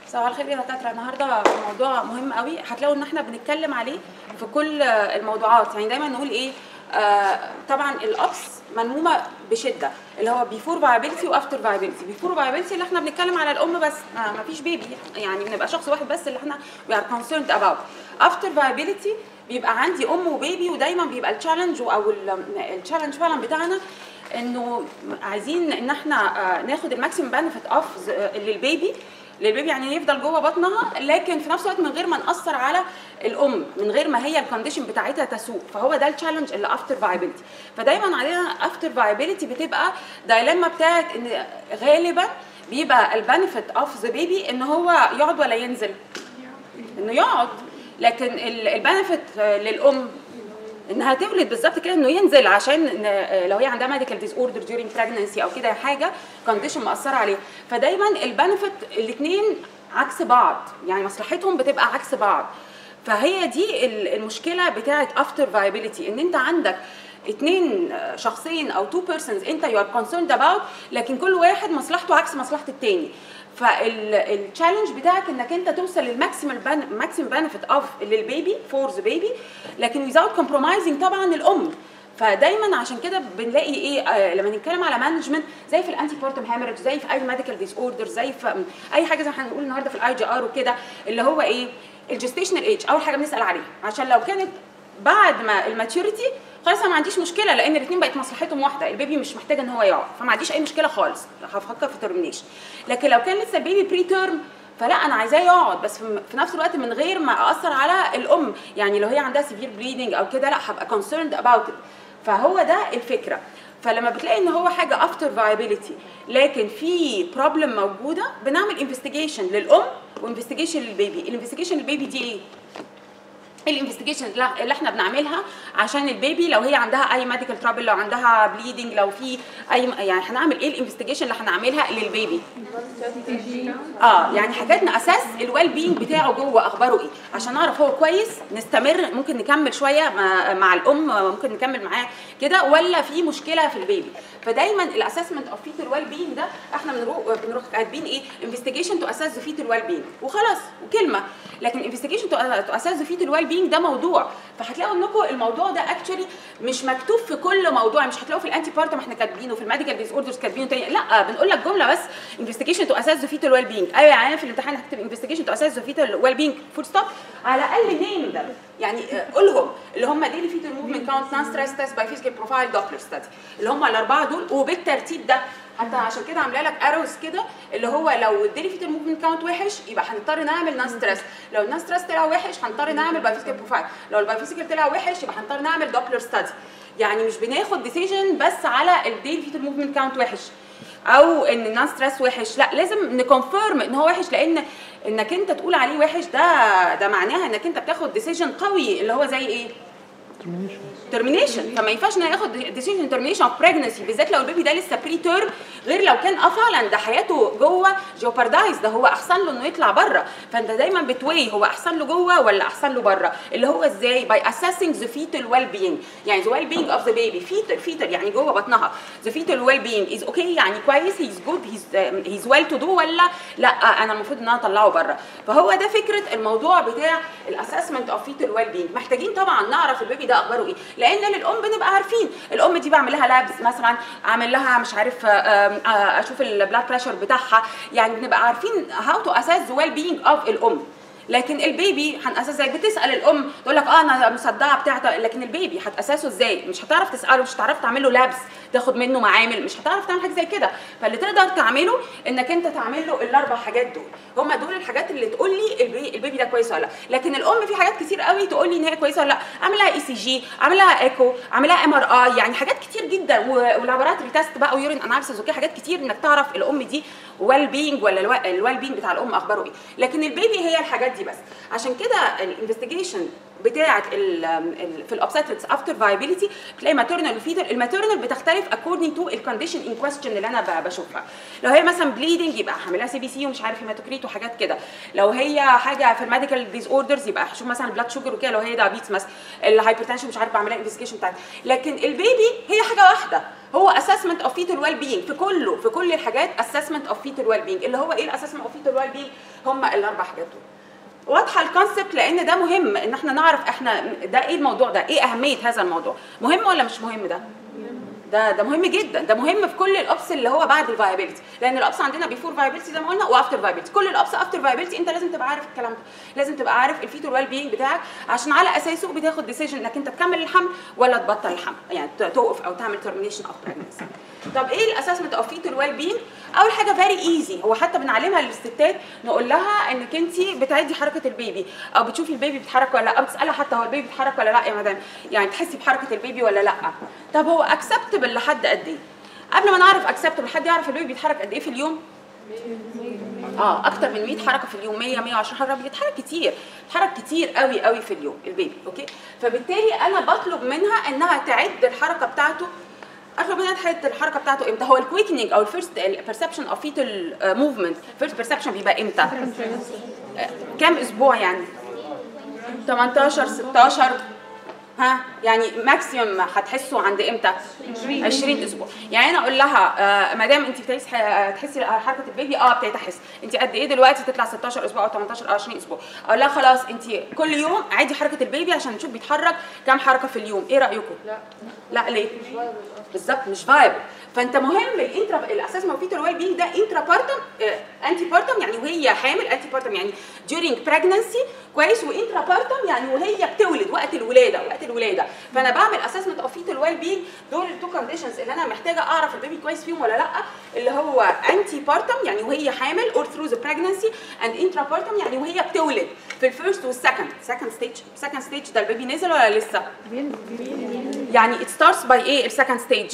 صباح الخير يا دكاتره النهارده موضوع مهم قوي هتلاقوا ان احنا بنتكلم عليه في كل الموضوعات يعني دايما نقول ايه آه طبعا الابس ملمومه بشده اللي هو بيفور فايبيلتي وافتر فايبيلتي بيفور فايبيلتي اللي احنا بنتكلم على الام بس ما ما فيش بيبي يعني بنبقى شخص واحد بس اللي احنا وي ار كونسيرند اباوت افتر فايبيلتي بيبقى عندي ام وبيبي ودايما بيبقى التشالنج او التشالنج فعلا بتاعنا انه عايزين ان احنا آه، ناخد الماكسيمم بنفيت اوف للبيبي للبيبي يعني يفضل جوه بطنها لكن في نفس الوقت من غير ما ناثر على الام من غير ما هي الكونديشن بتاعتها تسوء فهو ده التشالنج اللي افتر فايبيلتي فدايما علينا افتر فايبيلتي بتبقى دايلما بتاعت ان غالبا بيبقى البنفيت اوف ذا بيبي ان هو يقعد ولا ينزل انه يقعد لكن البنفيت للام انها تولد بالظبط كده انه ينزل عشان ن- لو هي عندها ميديكال ديز اوردر ديورينج بريجنسي او كده حاجه كونديشن مأثره عليها فدايما البنفيت الاثنين عكس بعض يعني مصلحتهم بتبقى عكس بعض فهي دي ال- المشكله بتاعه افتر فايبيليتي ان انت عندك اتنين شخصين او تو بيرسونز انت يو ار كونسيرند اباوت لكن كل واحد مصلحته عكس مصلحه التاني فالتشالنج بتاعك انك انت توصل للماكسيمال ماكسيمم بنفيت اوف للبيبي فور ذا بيبي لكن without compromising طبعا الام فدايما عشان كده بنلاقي ايه آه لما نتكلم على مانجمنت زي في الانتي بورتم هامرج زي في اي ميديكال ديس اوردر زي في م، اي حاجه زي ما هنقول النهارده في الاي جي ار وكده اللي هو ايه الجستيشنال ايج اول حاجه بنسال عليها عشان لو كانت بعد ما الماتيوريتي خلاص انا ما عنديش مشكله لان الاثنين بقت مصلحتهم واحده البيبي مش محتاج ان هو يقعد فما عنديش اي مشكله خالص هفكر في ترمينيشن لكن لو كان لسه البيبي بري تيرم فلا انا عايزاه يقعد بس في في نفس الوقت من غير ما اثر على الام يعني لو هي عندها سيفير بليدنج او كده لا هبقى كونسيرند اباوت فهو ده الفكره فلما بتلاقي ان هو حاجه افتر فايبيليتي لكن في بروبلم موجوده بنعمل انفستيجيشن للام وانفستيجيشن للبيبي الانفستيجيشن للبيبي دي ايه الانفستيجيشن اللي احنا بنعملها عشان البيبي لو هي عندها اي ميديكال ترابل لو عندها بليدنج لو في اي يعني هنعمل ايه الانفستيجيشن اللي هنعملها للبيبي اه يعني حاجات اساس الويل بينج بتاعه جوه اخباره ايه عشان نعرف هو كويس نستمر ممكن نكمل شويه مع, مع الام ممكن نكمل معاه كده ولا في مشكله في البيبي فدايما الاسسمنت اوف فيتال ويل بينج ده احنا بنروح بنروح كاتبين ايه انفستيجيشن تو اساس ذا فيتال ويل بينج وخلاص وكلمه لكن انفستيجيشن تو اساس ذا فيتال ويل بينج ده موضوع فهتلاقوا انكم الموضوع ده اكشولي مش مكتوب في كل موضوع مش هتلاقوا في الانتي بارتم احنا كاتبينه في الميديكال ديز اوردرز كاتبينه تاني لا بنقول لك جمله بس انفستيجيشن تو اساس ذا فيتال ويل بينج ايوه يعني أنا في الامتحان هكتب انفستيجيشن تو اساس ذا فيتال ويل بينج فول ستوب على الاقل نيم ده يعني آه، قولهم اللي هم ديلي فيتال موفمنت كاونت نان ستريس تيست باي فيزيكال بروفايل دوبلر ستادي اللي هم الاربعه دول وبالترتيب ده حتى عشان كده عامله لك اروز كده اللي هو لو الديلي فيتال موفمنت كاونت وحش يبقى هنضطر نعمل نان ستريس لو النان ستريس طلع وحش هنضطر نعمل باي فيزيكال بروفايل لو الباي فيزيكال طلع وحش يبقى هنضطر نعمل دوبلر ستادي يعني مش بناخد ديسيجن بس على الديلي فيتال موفمنت كاونت وحش او ان النان ستريس وحش لا لازم نكونفيرم ان هو وحش لان انك انت تقول عليه وحش ده ده معناها انك انت بتاخد ديسيجن قوي اللي هو زي ايه ترمينيشن فما ينفعش ناخد ديسيجن ترمينيشن اوف بريجنسي بالذات لو البيبي ده لسه بري تيرم غير لو كان اه فعلا ده حياته جوه جوبردايز ده هو احسن له انه يطلع بره فانت دايما بتوي هو احسن له جوه ولا احسن له بره اللي هو ازاي باي اسيسنج ذا فيتال ويل بينج يعني ذا ويل بينج اوف ذا بيبي فيتال فيتال يعني جوه بطنها ذا فيتال ويل بينج از اوكي يعني كويس هيز جود هيز هيز ويل تو دو ولا لا انا المفروض ان انا اطلعه بره فهو ده فكره الموضوع بتاع الاسسمنت اوف فيتال ويل بينج محتاجين طبعا نعرف البيبي ده اخباره ايه لان للام بنبقى عارفين الام دي بعمل لها لابس مثلا اعمل لها مش عارف آم، آه، اشوف البلاد بريشر بتاعها يعني بنبقى عارفين هاو تو اساس ذا ويل بينج اوف الام لكن البيبي هنأسس ازاي بتسال الام تقول لك اه انا مصدعه بتاعت لكن البيبي هتاسسه ازاي مش هتعرف تساله مش هتعرف تعمل له لابس تاخد منه معامل مش هتعرف تعمل حاجه زي كده فاللي تقدر تعمله انك انت تعمل له الاربع حاجات دول هم دول الحاجات اللي تقول لي البي- البيبي ده كويس ولا لا لكن الام في حاجات كتير قوي تقول لي ان هي كويسه ولا لا اعمل لها اي سي جي اعمل لها ايكو اعمل لها ام ار اي يعني حاجات كتير جدا ولابوراتوري تيست بقى ويورين اناليسيس وكده حاجات كتير انك تعرف الام دي ويل بينج ولا الويل بينج بتاع الام اخباره ايه لكن البيبي هي الحاجات دي بس عشان كده الانفستيجيشن بتاعه ال ال في الاوبستريكس افتر فايبيليتي بتلاقي ماتيرنال وفيتال الماتيرنال بتختلف اكوردنج تو الكونديشن ان كويستشن اللي انا ب- بشوفها لو هي مثلا بليدنج يبقى هعملها سي بي سي ومش عارف هيماتوكريت وحاجات كده لو هي حاجه في الميديكال ديز اوردرز يبقى هشوف مثلا البلاد شوجر وكده لو هي دايابيتس مثلا الهايبرتنشن مش عارف بعملها انفستيجيشن بتاعتها لكن البيبي هي حاجه واحده هو اسسمنت اوف فيتال ويل بينج في كله في كل الحاجات اسسمنت اوف فيتال ويل بينج اللي هو ايه الاسسمنت اوف فيتال ويل بينج هم الاربع حاجات دول واضحه الكونسبت لان ده مهم ان احنا نعرف احنا ده ايه الموضوع ده ايه اهميه هذا الموضوع مهم ولا مش مهم ده ده ده مهم جدا ده مهم في كل الاوبس اللي هو بعد الفايبيلتي لان الاوبس عندنا بيفور فايبيلتي زي ما قلنا وافتر فايبيلتي كل الاوبس افتر فايبيلتي انت لازم تبقى عارف الكلام ده لازم تبقى عارف الفيتور ويل بينج بتاعك عشان على اساسه بتاخد ديسيجن انك انت تكمل الحمل ولا تبطل الحمل يعني توقف او تعمل ترمينيشن اوف بريجنسي طب ايه الاسسمنت اوف فيتور ويل بينج اول حاجه فيري ايزي هو حتى بنعلمها للستات نقول لها انك انت بتعدي حركه البيبي او بتشوفي البيبي بيتحرك ولا لا او بتسالها حتى هو البيبي بيتحرك ولا لا يا مدام يعني تحسي بحركه البيبي ولا لا طب هو اكسبتبل لحد قد ايه قبل ما نعرف اكسبتبل حد يعرف البيبي بيتحرك قد ايه في اليوم اه اكتر من 100 حركه في اليوم 100 120 حركه بيتحرك كتير بيتحرك كتير قوي قوي في اليوم البيبي اوكي فبالتالي انا بطلب منها انها تعد الحركه بتاعته اطلب منها تعد الحركه بتاعته امتى هو الكويكنينج او الفيرست البرسبشن اوف فيتال موفمنت فيرست بيرسبشن بيبقى امتى آه، كام اسبوع يعني 18 16 ها يعني ماكسيمم هتحسوا عند امتى 20 اسبوع يعني انا اقول لها آه مدام انت بتحسي آه، تحسي حركه البيبي اه ابتديت احس انت قد ايه دلوقتي تطلع 16 اسبوع او 18 او 20 اسبوع اقول لها خلاص انت كل يوم عادي حركه البيبي عشان نشوف بيتحرك كام حركه في اليوم ايه رايكم لا لا ليه بالظبط مش فايبل فانت مهم الانترا الاساس ما فيه الويل بينج ده انترا بارتم انتي بارتم يعني وهي حامل انتي بارتم يعني during pregnancy كويس وانترا بارتم يعني وهي بتولد وقت الولاده وقت الولاده فانا بعمل اسسمنت اوف فيتال ويل بينج دول التو كونديشنز اللي انا محتاجه اعرف البيبي كويس فيهم ولا لا اللي هو انتي بارتم يعني وهي حامل اور ثرو ذا pregnancy اند انترا بارتم يعني وهي بتولد في الفيرست والسكند سكند ستيج سكند ستيج ده البيبي نزل ولا لسه؟ يعني it starts by ايه السكند ستيج؟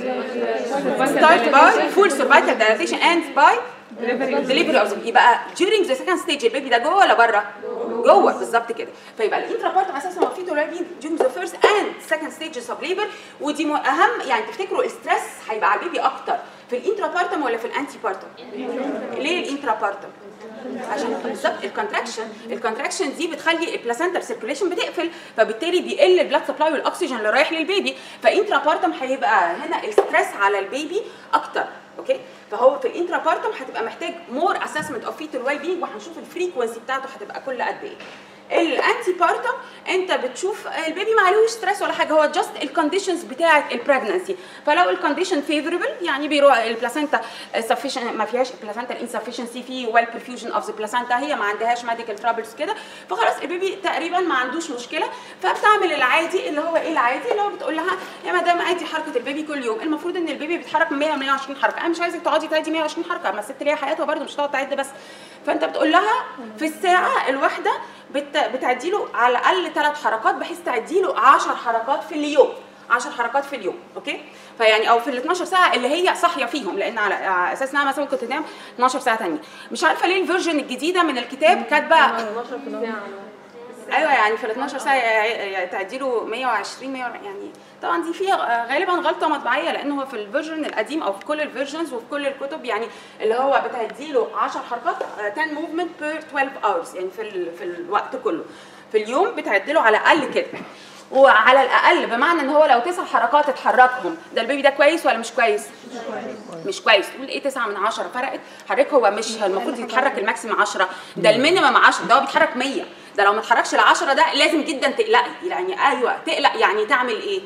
start by full cervical dilatation and by delivery of the يبقى during the second stage البيبي ده جوه ولا بره؟ جوه بالظبط كده فيبقى الانترا بارتم اساسا في تولابين during the first and second stages of labor ودي م- اهم يعني تفتكروا الستريس هيبقى على البيبي اكتر في الانترا بارتم ولا في الانتي بارتم؟ ليه الانترا بارتم؟ عشان بالظبط الكونتراكشن الكونتراكشن دي بتخلي البلاسنتال سيركيوليشن بتقفل فبالتالي بيقل البلاد سبلاي والاكسجين اللي رايح للبيبي فانترا بارتم هيبقى هنا الستريس على البيبي اكتر اوكي فهو في الانترا بارتم هتبقى محتاج مور اسسمنت اوف فيتال ويل بينج وهنشوف الفريكونسي بتاعته هتبقى كل قد ايه الانتي بارتم انت بتشوف البيبي ما عليهوش ستريس ولا حاجه هو جاست الكونديشنز بتاعه البريجنسي فلو الكونديشن فيفوربل يعني بيروح البلاسنتا سفيشن ما فيهاش البلاسنتا انسفشنسي في ويل برفيوجن اوف ذا بلاسنتا هي ما عندهاش ميديكال ترابلز كده فخلاص البيبي تقريبا ما عندوش مشكله فبتعمل العادي اللي هو ايه العادي اللي هو بتقول لها يا مدام عادي حركه البيبي كل يوم المفروض ان البيبي بيتحرك من 100 ل 120 حركه انا مش عايزك تقعدي تعدي 120 حركه ما الست ليها حياتها برده مش هتقعد تعد بس فانت بتقول لها في الساعه الواحده بت... بتعدي له على الاقل ثلاث حركات بحيث تعدي له 10 حركات في اليوم 10 حركات في اليوم اوكي فيعني او في ال 12 ساعه اللي هي صاحيه فيهم لان على على اساس انها مثلا ممكن تنام 12 ساعه ثانيه مش عارفه ليه الفيرجن الجديده من الكتاب كاتبه 12 في ساعة ايوه يعني في ال 12 ساعه تعدي له 120 100 يعني طبعا دي فيها غالبا غلطه مطبعيه لان هو في الفيرجن القديم او في كل الفيرجنز وفي كل الكتب يعني اللي هو بتعدي له 10 حركات آه، 10 موفمنت بير 12 اورز يعني في ال- في الوقت كله في اليوم بتعدي له على الاقل كده وعلى الاقل بمعنى ان هو لو تسع حركات اتحركهم ده البيبي ده كويس ولا مش كويس؟ مش كويس تقول ايه 9 من 10 فرقت حضرتك هو مش المفروض يتحرك الماكسيمم 10 ده المينيمم 10 ده هو بيتحرك 100 ده لو ما اتحركش ال 10 ده لازم جدا تقلقي يعني ايوه تقلق يعني تعمل ايه؟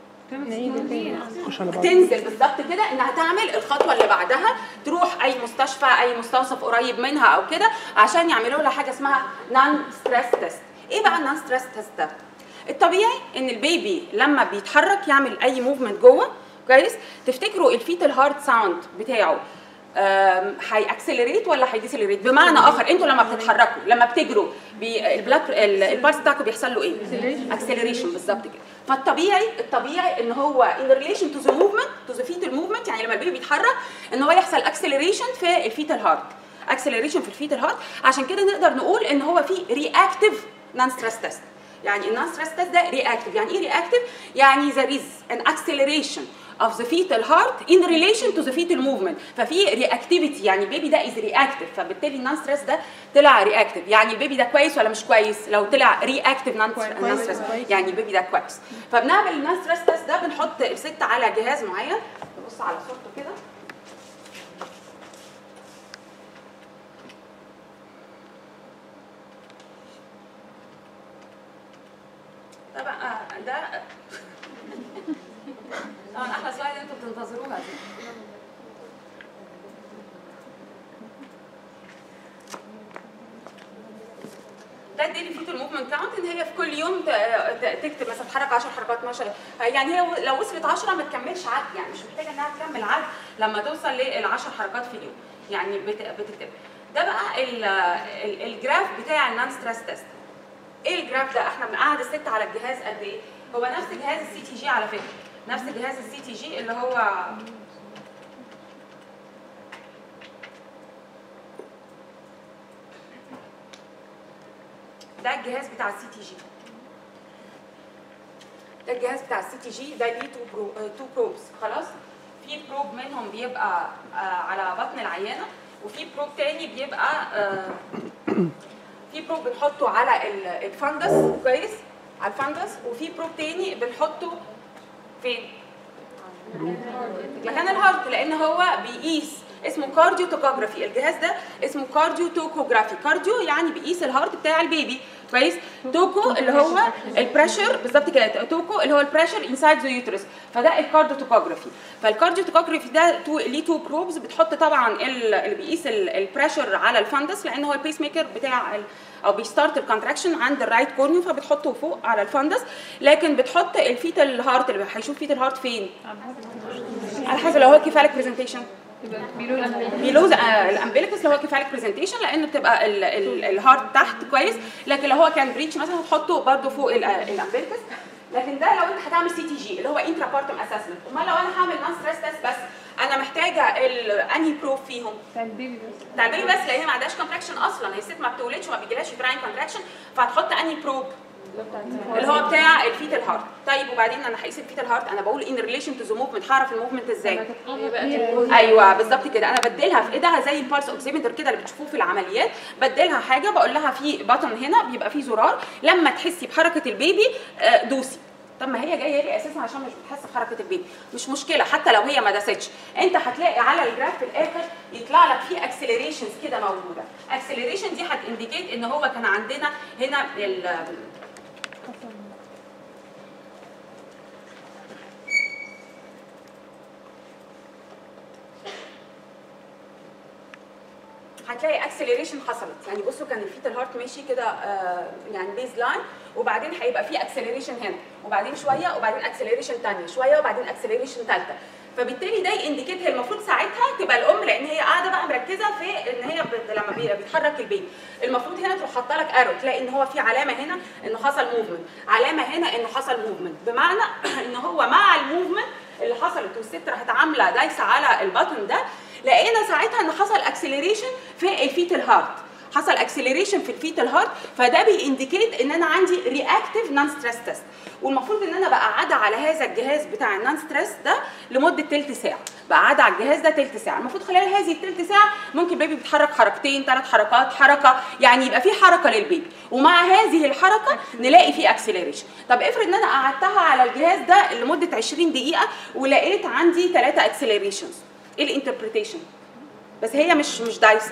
تنزل بالظبط كده انها تعمل الخطوه اللي بعدها تروح اي مستشفى اي مستوصف قريب منها او كده عشان يعملوا لها حاجه اسمها نون ستريس تيست ايه بقى النون ستريس تيست ده الطبيعي ان البيبي لما بيتحرك يعمل اي موفمنت جوه كويس تفتكروا الفيتال هارت ساوند بتاعه أم، هيأكسلريت ولا هيديسلريت بمعنى اخر انتوا لما بتتحركوا لما بتجروا بي- البلاد ال- البالس بتاعكم بيحصل له ايه اكسلريشن بالظبط كده فالطبيعي الطبيعي ان هو in relation to the movement to the fetal movement يعني لما البيبي بيتحرك ان هو يحصل acceleration في الفيتال هارت acceleration في الفيتال هارت عشان كده نقدر نقول ان هو في reactive non stress test يعني النون ستريس تيست ده رياكتيف يعني ايه رياكتيف يعني there is an acceleration of the fetal heart in relation to the fetal movement ففي reactivity يعني البيبي ده is reactive فبالتالي النون ستريس ده طلع reactive يعني البيبي ده كويس ولا مش كويس لو طلع reactive non stress يعني البيبي ده كويس فبنعمل النون ستريس تيست ده بنحط الست على جهاز معين نبص على صورته كده طبعا ده طبعا احلى سلايد انتوا بتنتظروها دي ده الديلي فيتال موفمنت كاونت ان هي في كل يوم ت- ت- تكتب مثلا تتحرك 10 حركات 12 يعني هي لو وصلت 10 ما تكملش عد يعني مش محتاجه انها تكمل عد لما توصل لل 10 حركات في اليوم يعني بت- بتكتب ده بقى ال- ال- الجراف بتاع النون ستريس تيست ايه الجراف ده احنا بنقعد الست على الجهاز قد ايه هو نفس جهاز السي تي جي على فكره نفس جهاز السي تي جي اللي هو ده الجهاز بتاع السي تي جي ده الجهاز بتاع السي تي جي ده ليه تو برو تو بروبس خلاص في بروب منهم بيبقى آه، على بطن العيانه وفي بروب تاني بيبقى آه، في بروب بنحطه على ال- الفندس كويس على الفندس وفي بروب تاني بنحطه فين؟ مكان الهارت لان هو بيقيس اسمه كارديو توكوجرافي الجهاز ده اسمه كارديو توكوجرافي كارديو يعني بيقيس الهارت بتاع البيبي كويس توكو اللي هو البريشر بالظبط كده توكو اللي هو البريشر انسايد ذا يوترس فده الكارديو توكوجرافي فالكارديو توكوجرافي ده تو ليه تو بروبز بتحط طبعا ال- اللي بيقيس البريشر على الفندس لان هو البيس ميكر بتاع ال- او بيستارت الكونتراكشن عند الرايت كورنيو فبتحطه فوق على الفندس لكن بتحط الفيتال هارت اللي هيشوف فيتال هارت فين على حسب لو هو كيفاليك برزنتيشن بيلو الامبليكس اللي هو كيفاليك برزنتيشن لان بتبقى ال- ال- الهارت تحت كويس لكن لو هو كان بريتش مثلا هتحطه برده فوق ال- الامبليكس لكن ده لو انت هتعمل سي تي جي اللي هو انترا بارتم اسسمنت امال لو انا هعمل نون ستريس تيست بس انا محتاجه ال- انهي بروف فيهم بتاع البيبي بس بتاع البيبي بس لان هي ما عندهاش كونتراكشن اصلا هي الست ما بتولدش وما بيجيلهاش يوتراين كونتراكشن فهتحط انهي بروب اللي هو بتاع الفيتال هارت طيب وبعدين انا هقيس الفيتال هارت انا بقول ان ريليشن تو ذا موفمنت هعرف الموفمنت ازاي ايوه بالظبط كده انا بديلها في ايدها زي البالس اوكسيمتر كده اللي بتشوفوه في العمليات بديلها حاجه بقول لها في بطن هنا بيبقى فيه زرار لما تحسي بحركه البيبي آه، دوسي طب ما هي جايه لي اساسا عشان مش بتحس بحركه البيبي مش مشكله حتى لو هي ما داستش انت هتلاقي على الجراف في الاخر يطلع لك فيه اكسلريشنز كده موجوده اكسلريشن دي هتنديكيت ان هو كان عندنا هنا ال هتلاقي اكسلريشن حصلت يعني بصوا كان الفيتال هارت ماشي كده آه، يعني بيز لاين وبعدين هيبقى في اكسلريشن هنا وبعدين شويه وبعدين اكسلريشن ثانيه شويه وبعدين اكسلريشن ثالثه فبالتالي ده ينديكيت هي المفروض ساعتها تبقى الام لان هي قاعده بقى مركزه في ان هي بت... لما بي- بيتحرك البيبي المفروض هنا تروح حاطه لك ارو تلاقي ان هو في علامه هنا انه حصل موفمنت علامه هنا انه حصل موفمنت بمعنى ان هو مع الموفمنت اللي حصلت والست راحت عامله دايسه على البطن ده لقينا ساعتها ان حصل اكسلريشن في الفيتال هارت حصل اكسلريشن في الفيتال هارت فده بينديكيت ان انا عندي رياكتيف نون ستريس تيست والمفروض ان انا بقعدها على هذا الجهاز بتاع النون ستريس ده لمده تلت ساعه بقعدها على الجهاز ده تلت ساعه المفروض خلال هذه التلت ساعه ممكن البيبي بيتحرك حركتين ثلاث حركات حركه يعني يبقى في حركه للبيبي ومع هذه الحركه نلاقي في اكسلريشن طب افرض ان انا قعدتها على الجهاز ده لمده 20 دقيقه ولقيت عندي ثلاثه اكسلريشنز ايه الانتربريتيشن بس هي مش مش دايسه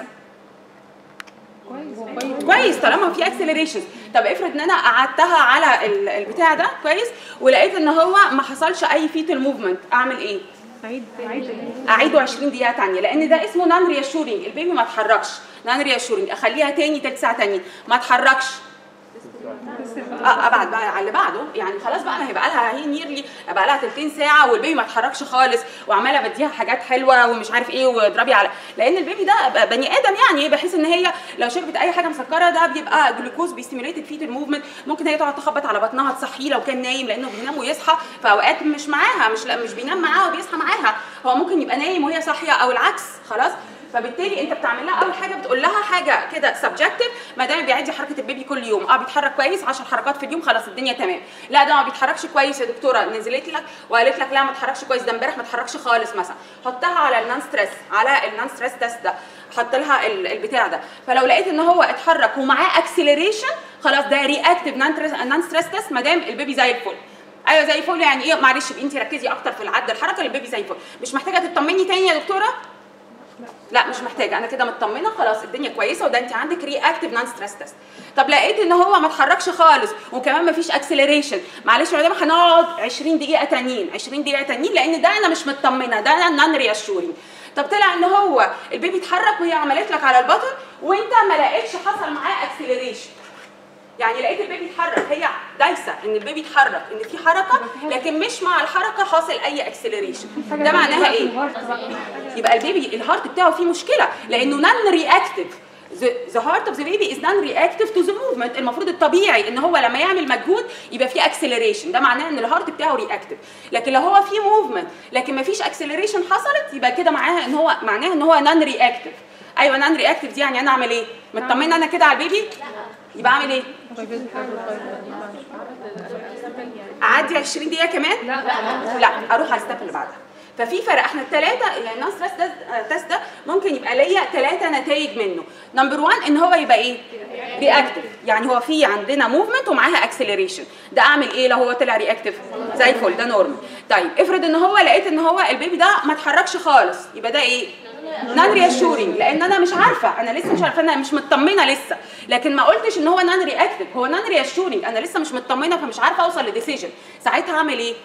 كويس كويس كويس طالما في اكسلريشن طب افرض ان انا قعدتها على ال- البتاع ده كويس ولقيت ان هو ما حصلش اي فيتال موفمنت اعمل ايه عيد عيد اعيده 20 دقيقه تانية لان ده اسمه نان رياشورنج البيبي ما اتحركش نان رياشورنج اخليها تاني تلت ساعه تانية ما اتحركش اه ابعد بقى على اللي بعده يعني خلاص بقى ما هي بقى لها هي نيرلي بقى لها تلتين ساعه والبيبي ما اتحركش خالص وعماله بديها حاجات حلوه ومش عارف ايه واضربي على لان البيبي ده بقى بني ادم يعني بحيث ان هي لو شربت اي حاجه مسكره ده بيبقى جلوكوز بيستيميوليتد فيت الموفمنت ممكن هي تقعد تخبط على بطنها تصحيه لو كان نايم لانه بينام ويصحى في اوقات مش معاها مش لا مش بينام معاها وبيصحى معاها هو ممكن يبقى نايم وهي صاحيه او العكس خلاص فبالتالي انت بتعمل لها اول حاجه بتقول لها حاجه كده سبجكتيف ما دام بيعدي حركه البيبي كل يوم اه بيتحرك كويس 10 حركات في اليوم خلاص الدنيا تمام لا ده ما بيتحركش كويس يا دكتوره نزلت لك وقالت لك لا ما اتحركش كويس ده امبارح ما اتحركش خالص مثلا حطها على النان ستريس على النان ستريس تيست ده حط لها ال- البتاع ده فلو لقيت ان هو اتحرك ومعاه اكسلريشن خلاص ده رياكتيف نان ستريس تيست ما دام البيبي زي الفل ايوه زي الفل يعني ايه معلش بقى انت ركزي اكتر في العد الحركه البيبي زي الفل مش محتاجه تطمني تاني يا دكتوره لا مش محتاجه انا كده مطمنه خلاص الدنيا كويسه وده انت عندك ري اكتيف نان ستريس تيست طب لقيت ان هو ما اتحركش خالص وكمان ما فيش اكسلريشن معلش يا مدام هنقعد 20 دقيقه تانيين 20 دقيقه تانيين لان ده انا مش مطمنه ده انا نان رياشورينج طب طلع ان هو البيبي اتحرك وهي عملت لك على البطن وانت ما لقيتش حصل معاه اكسلريشن يعني لقيت البيبي اتحرك هي دايسه ان البيبي اتحرك ان في حركه لكن مش مع الحركه حاصل اي اكسلريشن ده معناها ايه يبقى البيبي الهارت بتاعه فيه مشكله لانه نان رياكتيف the heart of the baby is non reactive to the movement المفروض الطبيعي ان هو لما يعمل مجهود يبقى فيه acceleration ده معناه ان الهارت بتاعه رياكتيف لكن لو هو فيه movement لكن ما فيش acceleration حصلت يبقى كده معناها ان هو معناه ان هو non reactive ايوه non reactive دي يعني انا اعمل ايه مطمنه انا كده على البيبي يبقى اعمل ايه اعدي 20 دقيقه كمان لا لا اروح على الستيب اللي بعدها ففي فرق احنا الثلاثه يعني النون ستريس تيست ده ممكن يبقى ليا ثلاثه نتائج منه نمبر 1 ان هو يبقى ايه رياكتيف يعني هو في عندنا موفمنت ومعاها اكسلريشن ده اعمل ايه لو هو طلع رياكتيف زي الفل ده نورمال طيب افرض ان هو لقيت ان هو البيبي ده ما اتحركش خالص يبقى ده ايه نان رياشورينج لان انا مش عارفه انا لسه مش عارفه انا مش مطمنه لسه لكن ما قلتش ان هو نان رياكتيف هو نان رياشورينج انا لسه مش مطمنه فمش عارفه اوصل لديسيجن ساعتها اعمل ايه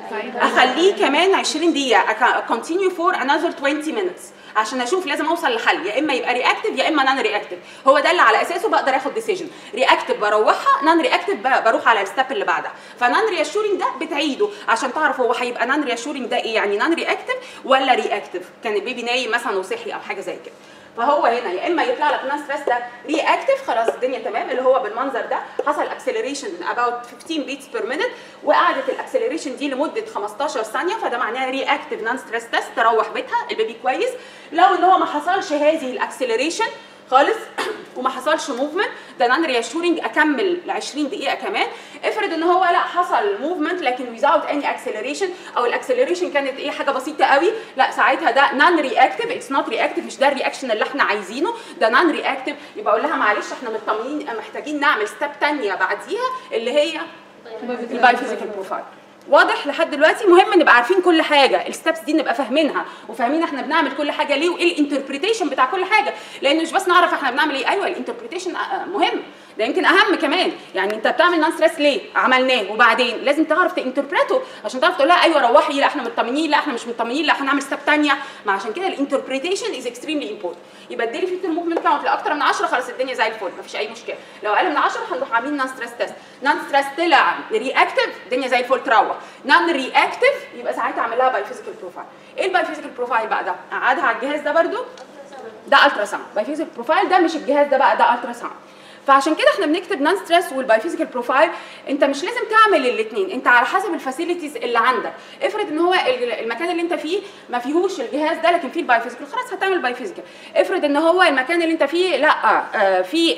اخليه كمان 20 دقيقه كونتينيو فور انذر 20 minutes عشان اشوف لازم اوصل لحل يا اما يبقى رياكتيف يا اما نان رياكتيف هو ده اللي على اساسه بقدر اخد ديسيجن رياكتيف بروحها نان رياكتيف بروح على الستيب اللي بعدها فنان رياشورينج ده بتعيده عشان تعرف هو هيبقى نان رياشورينج ده ايه يعني نان رياكتيف ولا رياكتيف كان البيبي نايم مثلا وصحي او حاجه زي كده فهو هنا يا اما يطلع لك نان ستريس ده رياكتيف خلاص الدنيا تمام اللي هو بالمنظر ده حصل اكسلريشن اباوت 15 بيتس بير مينيت وقعدت الاكسلريشن دي لمده 15 ثانيه فده معناها رياكتيف نان ستريس تيست تروح بيتها البيبي كويس لو ان هو ما حصلش هذه الاكسلريشن خالص وما حصلش موفمنت ده نان رياشورنج اكمل ل 20 دقيقه كمان افرض ان هو لا حصل موفمنت لكن without any acceleration او الاكسلريشن كانت ايه حاجه بسيطه قوي لا ساعتها ده نان رياكتيف اتس نوت رياكتيف مش ده الرياكشن اللي احنا عايزينه ده نان رياكتيف يبقى اقول لها معلش احنا مطمنين محتاجين نعمل ستيب ثانيه بعديها اللي هي الباي فيزيكال بروفايل واضح لحد دلوقتي مهم نبقى عارفين كل حاجه الستبس دي نبقى فاهمينها وفاهمين احنا بنعمل كل حاجه ليه وايه الانتربريتيشن بتاع كل حاجه لان مش بس نعرف احنا بنعمل ايه ايوه الانتربريتيشن مهم ده يمكن اهم كمان يعني انت بتعمل نان ستريس ليه عملناه وبعدين لازم تعرف تانتربريته عشان تعرف تقول لها ايوه روحي لا احنا مطمنين لا احنا مش مطمنين لا هنعمل ستيب ثانيه ما عشان كده الانتربريتيشن از اكستريملي امبورتنت يبقى اديلي فيت الموفمنت كاونت لاكتر من 10 خلاص الدنيا زي الفل مفيش اي مشكله لو اقل من 10 هنروح عاملين نان ستريس تيست نان ستريس طلع رياكتيف الدنيا زي الفل تروح نان رياكتيف يبقى ساعتها اعمل لها باي فيزيكال بروفايل ايه الباي فيزيكال بروفايل بقى ده اقعدها على الجهاز ده برده ده الترا ساوند باي فيزيكال بروفايل ده مش الجهاز ده بقى ده الترا ساوند فعشان كده احنا بنكتب نان ستريس والباي فيزيكال بروفايل انت مش لازم تعمل الاثنين انت على حسب الفاسيلتيز اللي عندك افرض ان هو المكان اللي انت فيه ما فيهوش الجهاز ده لكن فيه الباي فيزيكال خلاص هتعمل باي فيزيكال افرض ان هو المكان اللي انت فيه لا آه في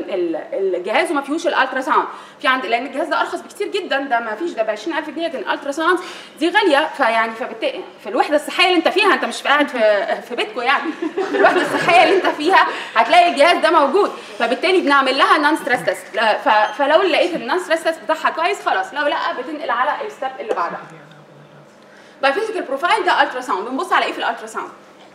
الجهاز وما فيهوش الالترا ساوند في عند لان الجهاز ده ارخص بكتير جدا ده ما فيش ده ب 20000 جنيه لكن الالترا ساوند دي غاليه فيعني فبالتالي في الوحده الصحيه اللي انت فيها انت مش قاعد في في بيتكم يعني في الوحده الصحيه اللي انت فيها هتلاقي الجهاز ده موجود فبالتالي بنعمل لها نان ستريس تيست فلو لقيت النان ستريس تيست بتاعها كويس خلاص لو لا بتنقل على الستيب اللي بعدها باي فيزيكال بروفايل ده الترا ساوند بنبص على ايه في الالترا ساوند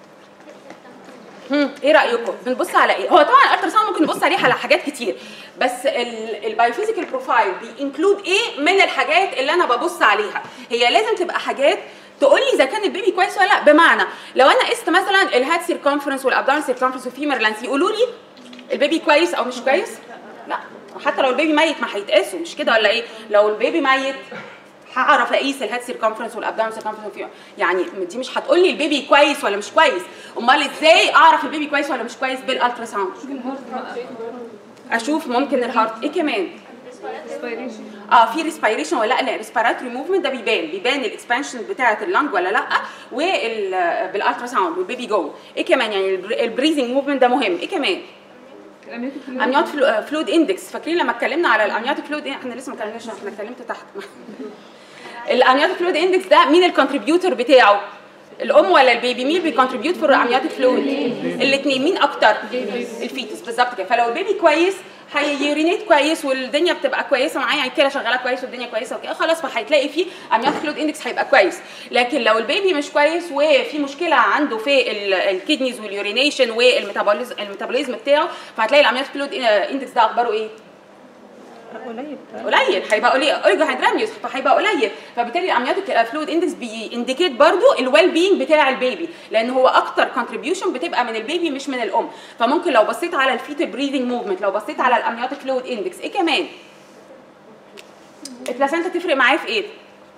هم ايه رايكم بنبص على ايه هو طبعا الالترا ساوند ممكن نبص عليه على حاجات كتير بس الباي فيزيكال بروفايل بينكلود ايه من الحاجات اللي انا ببص عليها هي لازم تبقى حاجات تقول لي اذا كان البيبي كويس ولا لا بمعنى لو انا قست مثلا الهاد سيركمفرنس والابدان سيركمفرنس والفيمر لانس يقولوا لي البيبي كويس او مش كويس لا حتى لو البيبي ميت ما هيتقاسوا مش كده ولا ايه لو البيبي ميت هعرف اقيس الهاد سيركمفرنس والابدان سيركمفرنس يعني دي مش هتقول لي البيبي كويس ولا مش كويس امال ازاي اعرف البيبي كويس ولا مش كويس بالالترا ساوند اشوف ممكن الهارت ايه كمان respiration اه في ريسبيريشن ولا لا الريسبيراتوري موفمنت ده بيبان بيبان الاكسبانشن بتاعه اللنج ولا لا وبالالترا ساوند والبيبي جوه ايه كمان يعني البريزنج موفمنت ده مهم ايه كمان الامنيوتيك فلويد امنيوت فلويد اندكس فاكرين لما اتكلمنا على الامنيوتيك فلويد احنا لسه ما اتكلمناش احنا اتكلمت تحت الامنيوتيك فلويد اندكس ده مين الكونتريبيوتور بتاعه الام ولا البيبي مين بيكونتريبيوت فور امنيوتيك فلويد الاثنين مين اكتر الفيتس بالظبط كده فلو البيبي كويس هيورينيت كويس والدنيا بتبقى كويسه معاه يعني الكلى شغاله كويس والدنيا كويسه وكده خلاص فهتلاقي فيه امنيوتيك فلويد اندكس هيبقى كويس لكن لو البيبي مش كويس وفي مشكله عنده في ال- الكدنيز واليورينيشن والميتابوليزم الميتابوليزم بتاعه فهتلاقي الامنيوتيك فلويد اندكس ده اخباره ايه؟ قليل قليل هيبقى قليل اورجو هيدراميوس فهيبقى قليل فبالتالي الامنيوتيك فلويد اندكس بينديكيت برضو الويل بينج بتاع البيبي لان هو اكتر كونتريبيوشن بتبقى من البيبي مش من الام فممكن لو بصيت على الفيتال بريذنج موفمنت لو بصيت على الامنيوتيك فلويد اندكس ايه كمان البلاسينتا تفرق معايا في ايه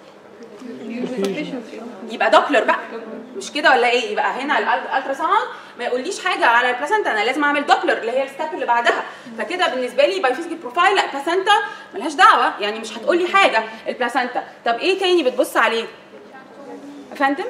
يبقى دوبلر بقى مش كده ولا ايه يبقى هنا الالترا ساوند ما يقوليش حاجه على البلاسنتا انا لازم اعمل دوبلر اللي هي الستيب اللي بعدها فكده بالنسبه لي باي فيزيكال بروفايل لا البلاسنتا ملهاش دعوه يعني مش هتقولي حاجه البلاسنتا طب ايه تاني بتبص عليه يا فندم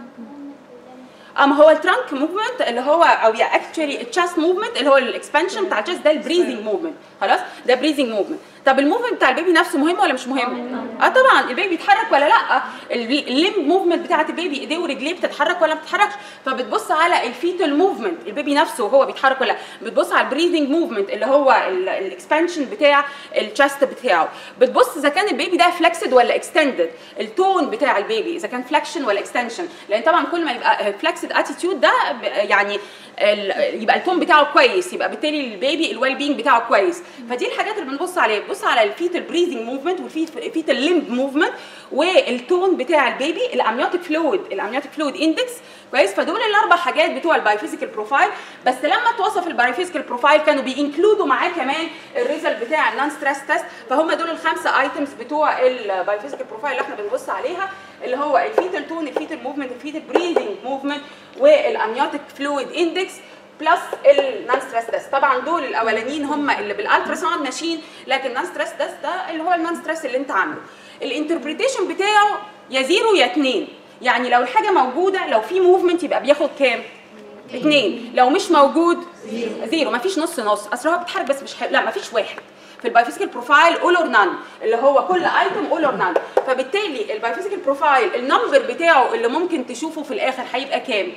اما هو الترانك موفمنت اللي هو او يا اكشولي التشاست موفمنت اللي هو الاكسبانشن بتاع التشاست ده البريزنج موفمنت خلاص ده بريزنج موفمنت طب الموفمنت بتاع البيبي نفسه مهم ولا مش مهم اه طبعا البيبي بيتحرك ولا لا الليم موفمنت بتاعت البيبي ايديه ورجليه بتتحرك ولا ما بتتحركش فبتبص على الفيتال موفمنت البيبي نفسه وهو بيتحرك ولا لا بتبص على البريزنج موفمنت اللي هو الاكسبانشن بتاع التشاست بتاعه بتبص اذا كان البيبي ده فلكسد ولا اكستندد التون بتاع البيبي اذا كان فلكشن ولا اكستنشن لان طبعا كل ما يبقى فلكسد اتيتيود ده ب- يعني ال- يبقى التون بتاعه كويس يبقى بالتالي البيبي الويل بينج بتاعه كويس فدي الحاجات اللي بنبص عليها بنبص على الفيتال بريزنج موفمنت والفيتال ليمب موفمنت والتون بتاع البيبي الامنيوتيك فلويد الامنيوتيك فلويد اندكس كويس فدول الاربع حاجات بتوع البايوفيزيكال بروفايل بس لما توصف البايوفيزيكال بروفايل كانوا بينكلودوا معاه كمان الريزلت بتاع النون ستريس تيست فهم دول الخمسه ايتمز بتوع البايوفيزيكال بروفايل اللي احنا بنبص عليها اللي هو الفيتال تون الفيتال موفمنت الفيتال بريزنج موفمنت والامنيوتيك فلويد اندكس بلس النون ستريس تيست طبعا دول الاولانيين هم اللي بالالترا ساوند ماشيين لكن النون ستريس تيست ده اللي هو النون ستريس اللي انت عامله الانتربريتيشن بتاعه يا زيرو يا اتنين يعني لو الحاجه موجوده لو في موفمنت يبقى بياخد كام اتنين لو مش موجود زيرو مفيش نص نص اصل هو بيتحرك بس مش حلو لا مفيش واحد في البايوفيزيكال بروفايل اول اور نان اللي هو كل ايتم اول اور نان فبالتالي البايوفيزيكال بروفايل النمبر بتاعه اللي ممكن تشوفه في الاخر هيبقى كام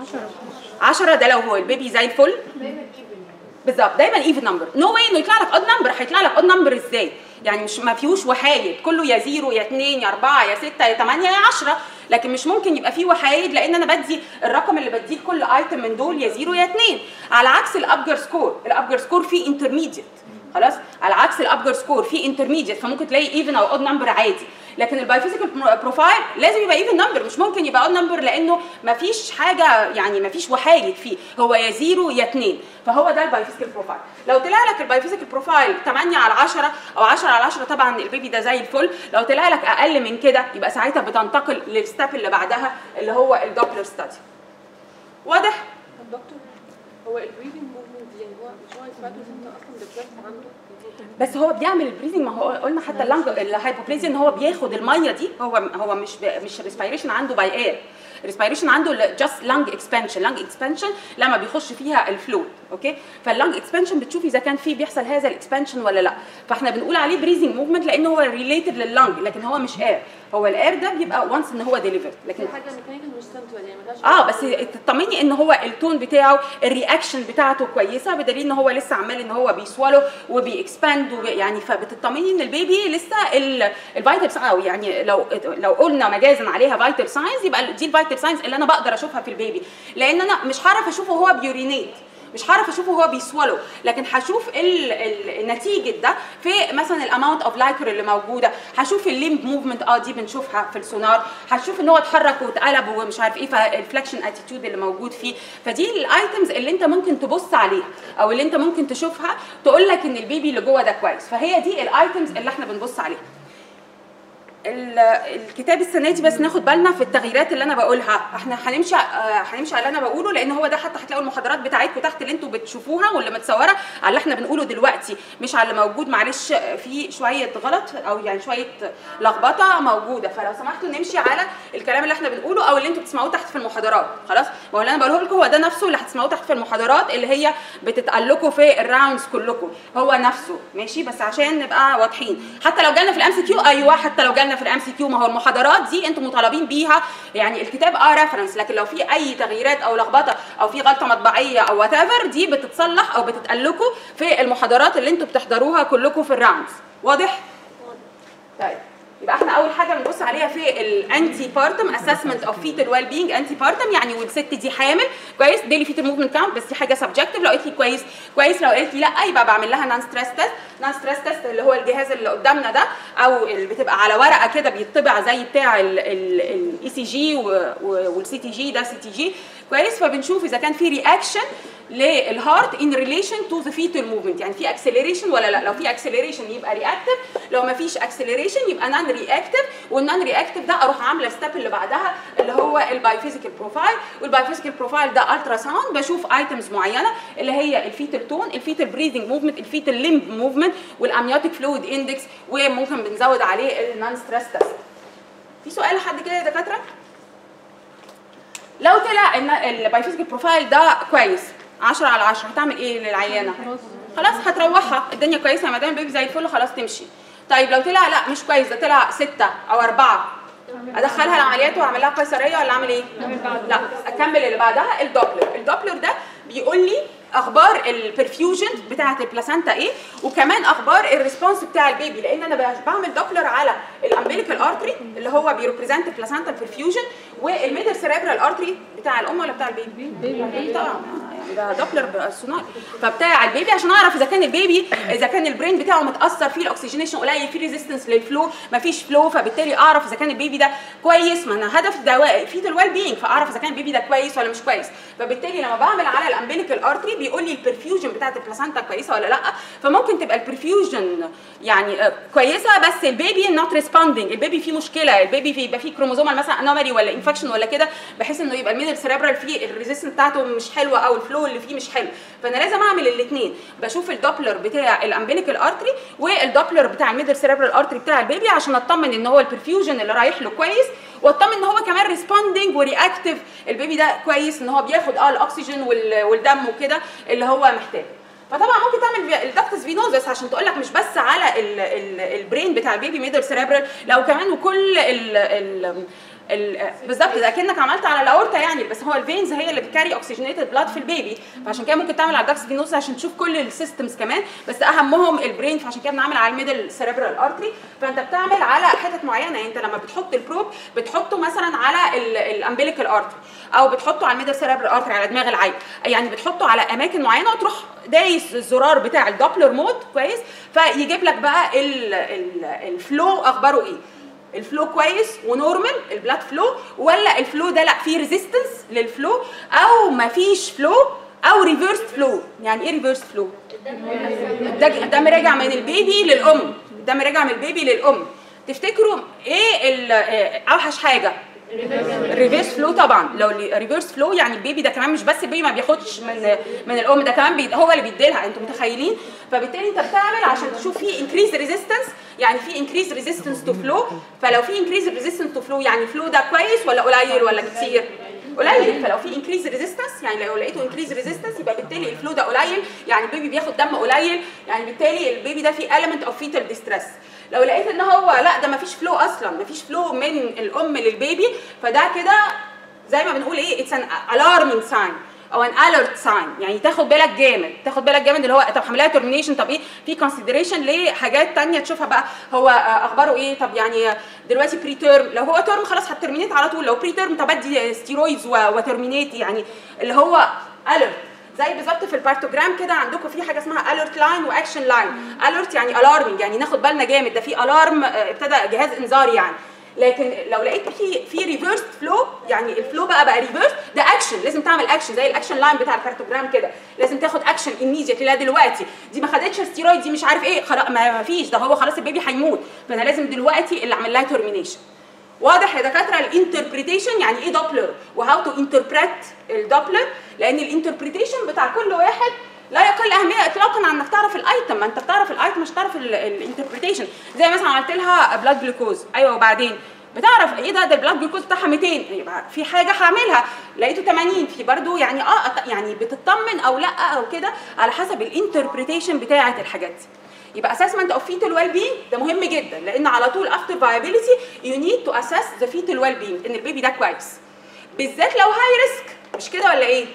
10 ده لو هو البيبي زي الفل بالظبط دايما ايفن نمبر نو واي انه يطلع لك اود نمبر هيطلع لك اود نمبر ازاي يعني مش ما فيهوش وحايد كله يا زيرو يا اتنين يا اربعه يا سته يا ثمانيه يا 10 لكن مش ممكن يبقى فيه وحايد لان انا بدي الرقم اللي بديه لكل ايتم من دول يا زيرو يا اتنين على عكس الابجر سكور الابجر سكور فيه انترميديت خلاص على عكس الابجر سكور فيه انترميديت فممكن تلاقي ايفن او اود نمبر عادي لكن البايوفيزيكال بروفايل لازم يبقى ايفن نمبر مش ممكن يبقى اود نمبر لانه مفيش حاجه يعني مفيش وحايد فيه هو يا زيرو يا اتنين فهو ده البايوفيزيكال بروفايل لو طلع لك البايوفيزيكال بروفايل 8 على 10 او 10 على 10 طبعا البيبي ده زي الفل لو طلع لك اقل من كده يبقى ساعتها بتنتقل للستep اللي بعدها اللي هو الدوبلر ستادي واضح طب دكتور هو البريدنج موفمنت يعني هو مش هو الفاتوس انت اصلا ديفلوبت عنده بس هو بيعمل البريزنج ما هو قلنا حتى اللنج الهايبوبليزيا ان هو بياخد الميه دي هو هو مش ب- مش ريسبيريشن عنده باي اير الريسبيريشن عنده جاست لانج اكسبانشن لانج اكسبانشن لما بيخش فيها الفلويد اوكي فاللانج اكسبانشن بتشوفي اذا كان في بيحصل هذا الاكسبانشن ولا لا فاحنا بنقول عليه بريزنج موفمنت لان هو ريليتد لللانج لكن هو مش اير هو الاير ده بيبقى وانس ان هو ديليفرد لكن حاجه ميكانيكال مش سنتوال يعني ملهاش اه بس تطمني ان هو التون بتاعه الرياكشن بتاعته كويسه بدليل ان هو لسه عمال ان هو بيسوالو وبيكسباند وبي يعني فبتطمني ان البيبي لسه الفيتال او يعني لو لو قلنا مجازا عليها فيتال ساينز يبقى دي الفيتال ساينز اللي انا بقدر اشوفها في البيبي لان انا مش هعرف اشوفه وهو بيورينيت مش هعرف اشوفه وهو بيسولو لكن هشوف ال- ال- نتيجه ده في مثلا الاماونت اوف لايكر اللي موجوده هشوف الليمب موفمنت اه دي بنشوفها في السونار هشوف ان هو اتحرك واتقلب ومش عارف ايه فالفلكشن اتيتيود اللي موجود فيه فدي الايتمز اللي انت ممكن تبص عليها او اللي انت ممكن تشوفها تقول لك ان البيبي اللي جوه ده كويس فهي دي الايتمز اللي احنا بنبص عليها ال- الكتاب السنه دي بس ناخد بالنا في التغييرات اللي انا بقولها احنا هنمشي آه، هنمشي على اللي انا بقوله لان هو ده حتى هتلاقوا المحاضرات بتاعتكم تحت اللي انتوا بتشوفوها واللي متصوره على اللي احنا بنقوله دلوقتي مش على اللي موجود معلش في شويه غلط او يعني شويه لخبطه موجوده فلو سمحتوا نمشي على الكلام اللي احنا بنقوله او اللي انتوا بتسمعوه تحت في المحاضرات خلاص ما هو اللي انا بقوله لكم هو ده نفسه اللي هتسمعوه تحت في المحاضرات اللي هي بتتقال لكم في الراوندز كلكم هو نفسه ماشي بس عشان نبقى واضحين حتى لو جالنا في الام سي كيو ايوه حتى لو جالنا في الام سي كيو ما هو المحاضرات دي انتم مطالبين بيها يعني الكتاب اه ريفرنس لكن لو في اي تغييرات او لخبطه او في غلطه مطبعيه او وات دي بتتصلح او بتتقال لكم في المحاضرات اللي انتم بتحضروها كلكم في الراوندز واضح طيب يبقى احنا اول حاجه بنبص عليها في الانتي بارتم اسسمنت اوف فيتال ويل بينج انتي بارتم يعني والست دي حامل كويس ديلي فيتال موفمنت كاونت بس دي حاجه سبجكتيف لو قلت لي كويس كويس لو قلت لي لا يبقى بعمل لها نان ستريس تيست نان ستريس تيست اللي هو الجهاز اللي قدامنا ده او اللي بتبقى على ورقه كده بيطبع زي بتاع الاي سي جي والسي تي جي ده سي تي جي كويس فبنشوف اذا كان في رياكشن للهارت ان ريليشن تو ذا فيتال موفمنت يعني في اكسلريشن ولا لا لو في اكسلريشن يبقى رياكتيف لو ما فيش اكسلريشن يبقى نان رياكتيف والنان رياكتيف ده اروح عامله الستيب اللي بعدها اللي هو البايوفيزيكال بروفايل والبايوفيزيكال بروفايل ده الترا ساوند بشوف ايتمز معينه اللي هي الفيتال تون الفيتال بريذنج موفمنت الفيتال ليمب موفمنت والامنيوتيك فلويد اندكس وممكن بنزود عليه النان ستريس تيست في سؤال لحد كده يا دكاتره لو طلع ان البايوفيزيكال بروفايل ده كويس 10 على 10 هتعمل ايه للعيانه خلاص هتروحها الدنيا كويسه يا مدام البيبي زي الفل خلاص تمشي طيب لو طلع لا مش كويس ده طلع ستة او أربعة ادخلها العمليات واعمل لها قيصريه ولا اعمل ايه؟ لا اكمل اللي بعدها الدوبلر الدوبلر ده بيقول لي اخبار البرفيوجن بتاعه البلاسنتا ايه وكمان اخبار الريسبونس بتاع البيبي لان انا بعمل دوبلر على الامبليكال ارتري اللي هو بيريبريزنت البلاسنتا برفيوجن والميدل سيريبرال ارتري بتاع الام ولا بتاع البيبي؟ البيبي طبعا يعني ده دوبلر سونار فبتاع البيبي عشان اعرف اذا كان البيبي اذا كان البرين بتاعه متاثر فيه الاكسجينيشن قليل فيه ريزيستنس للفلو مفيش فلو فبالتالي اعرف اذا كان البيبي ده كويس ما انا هدف الدواء فيتال ويل بينج فاعرف اذا كان البيبي ده كويس ولا مش كويس فبالتالي لما بعمل على الامبليكال ارتري بيقول لي البرفيوجن بتاعت البلاسنتا كويسه ولا لا فممكن تبقى البرفيوجن يعني آه، كويسه بس البيبي نوت ريسبوندينج البيبي فيه مشكله البيبي فيه يبقى فيه كروموزومال مثلا انومالي ولا انفكشن ولا كده بحيث انه يبقى الميدل سيريبرال فيه الريزيستنس بتاعته مش حلوه او الفلو اللي فيه مش حلو فانا لازم اعمل الاثنين بشوف الدوبلر بتاع الامبليكال ارتري والدوبلر بتاع الميدل سيريبرال ارتري بتاع البيبي عشان اطمن ان هو البرفيوجن اللي رايح له كويس واطمن ان هو كمان ريسبوندينج ورياكتيف البيبي ده كويس ان هو بياخد اه الاكسجين وال- والدم وكده اللي هو محتاجه فطبعا ممكن تعمل الدكتس فينوزس عشان تقول لك مش بس على ال ال البرين بتاع البيبي ميدل سيريبرال لو كمان وكل ال ال ال- بالظبط ده اكنك عملت على الاورتا يعني بس هو الفينز هي اللي بتكاري اوكسجينيتد بلاد في البيبي فعشان كده ممكن تعمل على الدكس فينوس عشان تشوف كل السيستمز كمان بس اهمهم البرين فعشان كده بنعمل على الميدل سيريبرال ارتري فانت بتعمل على حتت معينه يعني انت لما بتحط البروب بتحطه مثلا على الامبليكال ارتري او بتحطه على الميدل سيريبرال ارتري على دماغ العين يعني بتحطه على اماكن معينه وتروح دايس الزرار بتاع الدوبلر مود كويس فيجيب لك بقى ال- ال- الفلو اخباره ايه الفلو كويس ونورمال البلاد فلو ولا الفلو ده لا فيه ريزيستنس للفلو او ما فيش فلو او ريفيرس فلو يعني ايه ريفيرس فلو الدم الدم راجع من البيبي للام الدم راجع من البيبي للام تفتكروا ايه ال- آه، اوحش حاجه الريفيرس فلو طبعا لو الريفيرس فلو يعني البيبي ده كمان مش بس البيبي ما بياخدش من من الام ده كمان بي هو اللي بيديلها انتوا متخيلين فبالتالي انت بتعمل عشان تشوف في انكريز ريزيستنس يعني في انكريز ريزيستنس تو فلو فلو في انكريز ريزيستنس تو فلو يعني فلو ده كويس ولا قليل ولا كتير قليل فلو في انكريز ريزيستنس يعني لو لقيته انكريز ريزيستنس يبقى بالتالي الفلو ده قليل يعني البيبي بياخد دم قليل يعني بالتالي البيبي ده فيه element اوف فيتال ديستريس لو لقيت ان هو لا ده مفيش فلو اصلا مفيش فلو من الام للبيبي فده كده زي ما بنقول ايه اتس ان الارمينج ساين او ان اليرت ساين يعني تاخد بالك جامد تاخد بالك جامد اللي هو طب حملها ترمينيشن طب ايه في كونسيدريشن لحاجات تانية تشوفها بقى هو آه، اخباره ايه طب يعني آه، دلوقتي بري تيرم لو هو تيرم خلاص هترمينيت على طول لو بري تيرم طب ادي ستيرويدز وترمينيت يعني اللي هو اليرت زي بالظبط في البارتوجرام كده عندكم في حاجه اسمها اليرت لاين واكشن لاين اليرت يعني الارمنج يعني ناخد بالنا جامد ده في الارم ابتدى جهاز انذار يعني لكن لو لقيت في في ريفيرس فلو يعني الفلو بقى بقى ريفيرس ده اكشن لازم تعمل اكشن زي الاكشن لاين بتاع الكارتوجرام كده لازم تاخد اكشن immediately لا دلوقتي دي ما خدتش ستيرويد دي مش عارف ايه خلاص ما ما فيش ده هو خلاص البيبي هيموت فانا لازم دلوقتي اللي اعمل لها ترمينيشن واضح يا دكاتره الانتربريتيشن يعني ايه دوبلر وهاو تو انتربريت الدوبلر لان الانتربريتيشن بتاع كل واحد لا يقل اهميه اطلاقا عن انك تعرف الايتم ما انت بتعرف الايتم مش تعرف الانتربريتيشن زي مثلا عملت لها بلاد جلوكوز ايوه وبعدين بتعرف ايه ده ده البلاد جلوكوز بتاعها 200 يبقى في حاجه هعملها لقيته 80 في برضو يعني اه أط- يعني بتطمن او لا او كده على حسب الانتربريتيشن بتاعه الحاجات دي يبقى اسسمنت اوف فيتال ويل بينج ده مهم جدا لان على طول افتر فايبيليتي يو نيد تو اسس ذا فيتال ويل بينج ان البيبي ده كويس بالذات لو هاي ريسك مش كده ولا ايه؟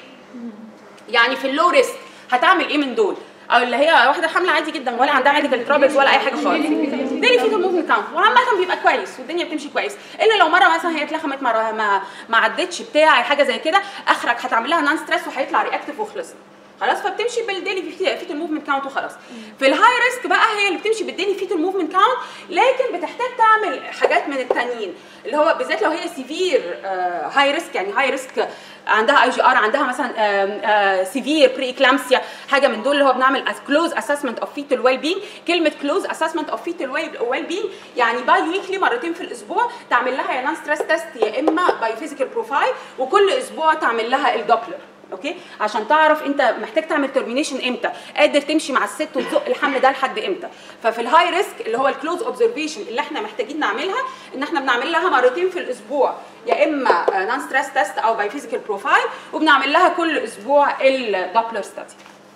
يعني في اللو ريسك هتعمل ايه من دول؟ او اللي هي واحده حامله عادي جدا ولا عندها ميديكال ترابلز ولا اي حاجه خالص ديلي فيتال موفمنت كاونت وعامه بيبقى كويس والدنيا بتمشي كويس الا لو مره مثلا هي اتلخمت مره ما ما عدتش بتاع حاجه زي كده اخرك هتعمل لها نان ستريس وهيطلع رياكتيف وخلصنا خلاص فبتمشي بالديلي فيتال موفمنت كاونت وخلاص في الهاي ريسك بقى هي اللي بتمشي بالديلي فيتال موفمنت كاونت لكن بتحتاج تعمل حاجات من التانيين اللي هو بالذات لو هي سيفير هاي ريسك يعني هاي ريسك عندها اي جي ار عندها مثلا سيفير بري اكلامسيا حاجه من دول اللي هو بنعمل كلوز اسسمنت اوف فيتال ويل بينج كلمه كلوز اسسمنت اوف فيتال ويل بينج يعني باي ويكلي مرتين في الاسبوع تعمل لها يا نان ستريس تيست يا اما باي فيزيكال بروفايل وكل اسبوع تعمل لها الدوبلر اوكي عشان تعرف انت محتاج تعمل ترمينيشن امتى قادر تمشي مع الست وتزق الحمل ده لحد امتى ففي الهاي ريسك اللي هو الكلوز اوبزرفيشن اللي احنا محتاجين نعملها ان احنا بنعمل لها مرتين في الاسبوع يا اما نان ستريس تيست او باي فيزيكال بروفايل وبنعمل لها كل اسبوع الدوبلر ستادي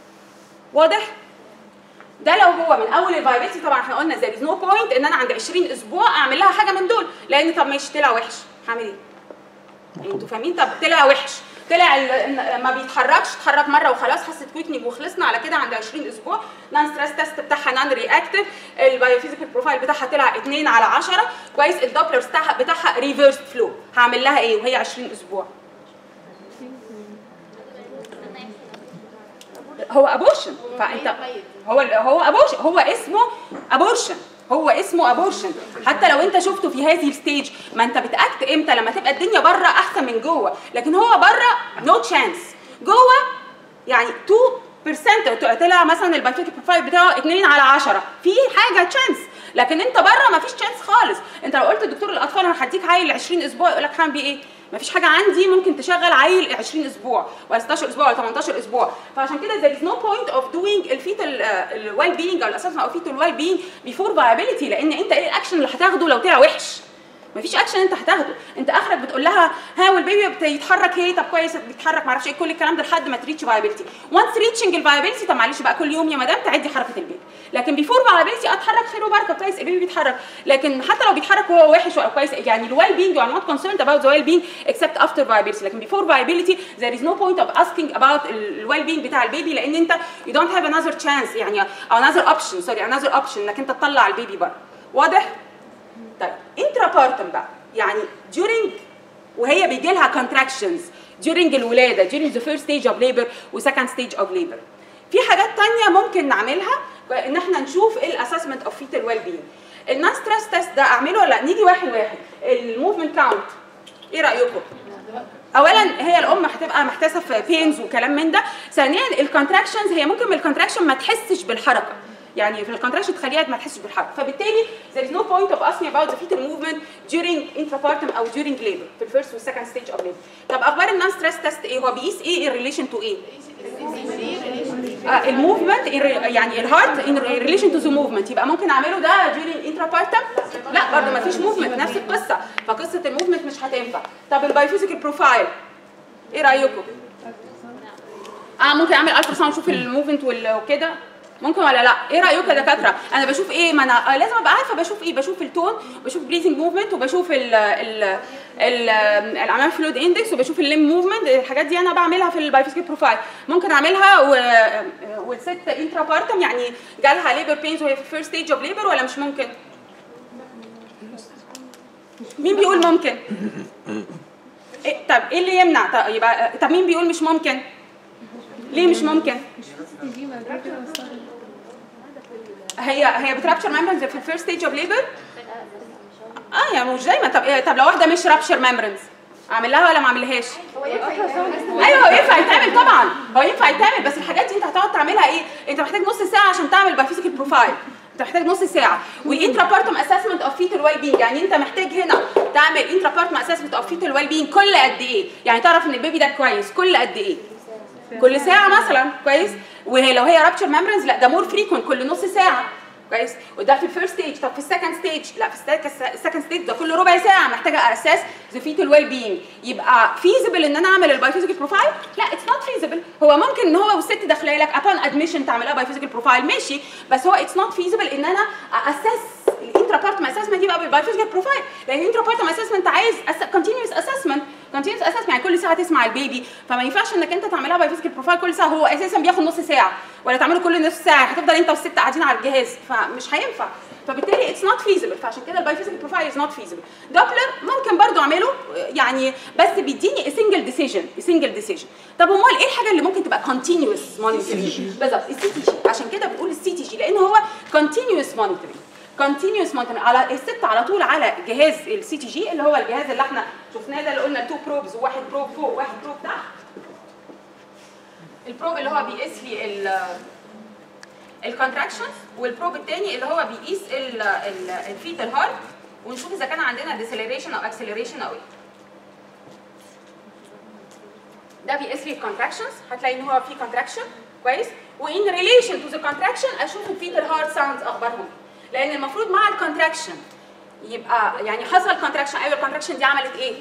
واضح ده لو هو من اول الفايبيتي طبعا احنا قلنا زي نو بوينت ان انا عند 20 اسبوع اعمل لها حاجه من دول لان طب ماشي طلع وحش هعمل ايه؟ انتوا فاهمين طب طلع وحش طلع ال- ما بيتحركش اتحرك مره وخلاص حست كويكنينج وخلصنا على كده عند 20 اسبوع نان ستريس تيست بتاعها نان رياكتيف البايوفيزيكال بروفايل بتاعها طلع 2 على 10 كويس الدوبلر بتاعها بتاعها ريفيرس فلو هعمل لها ايه وهي 20 اسبوع هو ابورشن فانت هو هو ابورشن هو اسمه ابورشن هو اسمه ابورشن حتى لو انت شفته في هذه الستيج ما انت بتاكت امتى لما تبقى الدنيا بره احسن من جوه لكن هو بره نو تشانس جوه يعني 2% طلع مثلا البايفيك بروفايل بتاعه 2 على 10 في حاجه تشانس لكن انت بره ما فيش تشانس خالص انت لو قلت لدكتور الاطفال انا هديك عيل 20 اسبوع يقول لك هعمل بيه ايه ما فيش حاجه عندي ممكن تشغل عيل 20 اسبوع ولا 16 اسبوع ولا 18 اسبوع فعشان كده there is no point of doing الفيتال الويل بينج او الاساس او فيتال ويل بينج بيفور فايبيليتي لان انت ايه الاكشن اللي هتاخده لو طلع وحش مفيش اكشن انت هتاخده انت اخرك بتقول لها ها والبيبي بيتحرك ايه طب كويس بيتحرك معرفش ايه كل الكلام ده لحد ما تريتش فايبيليتي وانس ريتشنج الفايبيليتي طب معلش بقى كل يوم يا مدام تعدي حركه البيبي لكن بيفور فايبيليتي اتحرك خير وبركه كويس البيبي بيتحرك لكن حتى لو بيتحرك وهو وحش او كويس يعني الويل بينج يو ار نوت concerned about the well being except after viability لكن before viability there is no point of asking about الويل بينج بتاع البيبي لان انت you don't have another chance يعني أو another option sorry another option انك انت تطلع البيبي بره واضح؟ طيب intrapartum بقى يعني during وهي بيجي لها contractions during الولاده during the first stage of labor و second stage of labor في حاجات تانية ممكن نعملها ان احنا نشوف ايه الاسسمنت اوف فيتال ويل بينج النان ستريس تيست ده اعمله ولا لأ؟ نيجي واحد واحد الموفمنت كاونت ايه رايكم اولا هي الام هتبقى محتاسه في بينز وكلام من ده ثانيا الكونتراكشنز هي ممكن من الكونتراكشن ما تحسش بالحركه يعني في الكونتراكشن تخليها ما تحسش بالحركه فبالتالي there is no point of asking about the fetal movement during intrapartum او during labor في الفيرست والسكند ستيج اوف labor طب اخبار النان ستريس تيست ايه هو بيقيس ايه in relation to ايه آه الموفمنت يعني الهارت ان ريليشن تو ذا موفمنت يبقى ممكن اعمله ده during intrapartum لا برضه ما فيش موفمنت نفس القصه فقصه الموفمنت مش هتنفع طب البايوفيزيكال بروفايل ايه رايكم اه ممكن اعمل الترا ساوند اشوف الموفمنت وكده ممكن ولا لا ايه رايكم يا دكاتره انا بشوف ايه ما انا آه لازم ابقى عارفه بشوف ايه بشوف التون بشوف بريزنج موفمنت وبشوف ال ال ال العمام فلويد اندكس وبشوف الليم موفمنت الحاجات دي انا بعملها في البايوفيزيكال بروفايل ممكن اعملها و... والست انترا بارتم يعني جالها ليبر بينز وهي في الفيرست ستيج اوف ليبر ولا مش ممكن مين بيقول ممكن إيه طب ايه اللي يمنع طب يبقى طب مين بيقول مش ممكن ليه مش ممكن دي ما جاتش هي هي بترابشر ممبرز في الفيرست ستيج اوف ليبر اه اه يعني مش دايما طب إيه طب لو واحده مش رابشر ميمبرنز اعمل لها ولا ما اعملهاش ايوه هو ينفع يتعمل طبعا هو ينفع يتعمل بس الحاجات دي انت هتقعد تعملها ايه انت محتاج نص ساعه عشان تعمل بايفيزيكال بروفايل انت محتاج نص ساعه والانترا بارتم اسسمنت اوف فيتال ويل بينج يعني انت محتاج هنا تعمل انترا بارتم اسسمنت اوف فيتال ويل بينج كل قد ايه يعني تعرف ان البيبي ده كويس كل قد ايه كل ساعه مثلا كويس ولو هي رابتشر ميمبرنز لا ده مور فريكونت كل نص ساعه كويس وده في الفيرست ستيج طب في السكند ستيج لا في السكند ستيج ده كل ربع ساعه محتاجه اساس ذا فيتال ويل بينج يبقى فيزبل ان انا اعمل البايوفيزيكال بروفايل لا اتس نوت فيزبل هو ممكن ان هو والست داخله لك ابون ادميشن تعملها بايوفيزيكال بروفايل ماشي بس هو اتس نوت فيزبل ان انا اسس الانترا بارتم اسسمنت يبقى بالبايوفيزيكال بروفايل لان الانترا بارتم اسسمنت عايز كونتينوس اسسمنت كونتينوس اسسمنت يعني كل ساعه تسمع البيبي فما ينفعش انك انت تعملها بايوفيزيكال بروفايل كل ساعه هو اساسا بياخد نص ساعه ولا تعمله كل نص ساعه هتفضل انت والست قاعدين على الجهاز فمش هينفع فبالتالي اتس نوت فيزبل فعشان كده البايوفيزيكال بروفايل از نوت فيزبل دوبلر ممكن برضو اعمله يعني بس بيديني سنجل ديسيجن سنجل ديسيجن طب امال ايه الحاجه اللي ممكن تبقى كونتينوس مونيتورنج بالظبط السي تي جي عشان كده بنقول السي تي جي لان هو كونتينوس مونيتورنج كونتينوس مونيتورنج على الست على طول على جهاز السي تي جي اللي هو الجهاز اللي احنا شفناه ده اللي قلنا تو بروبز وواحد بروب فوق وواحد بروب تحت البروب اللي هو بيقيس لي ال الكونتراكشنز والبروب الثاني اللي هو بيقيس الفيتال هارت ونشوف اذا كان عندنا ديسيلريشن او اكسلريشن او ايه ده بيقيس لي الكونتراكشنز هتلاقي ان هو في كونتراكشن كويس وان ريليشن تو ذا كونتراكشن اشوف الفيتال هارت ساوندز اخبارهم لان المفروض مع الكونتراكشن يبقى يعني حصل كونتراكشن ايوه الكونتراكشن دي عملت ايه؟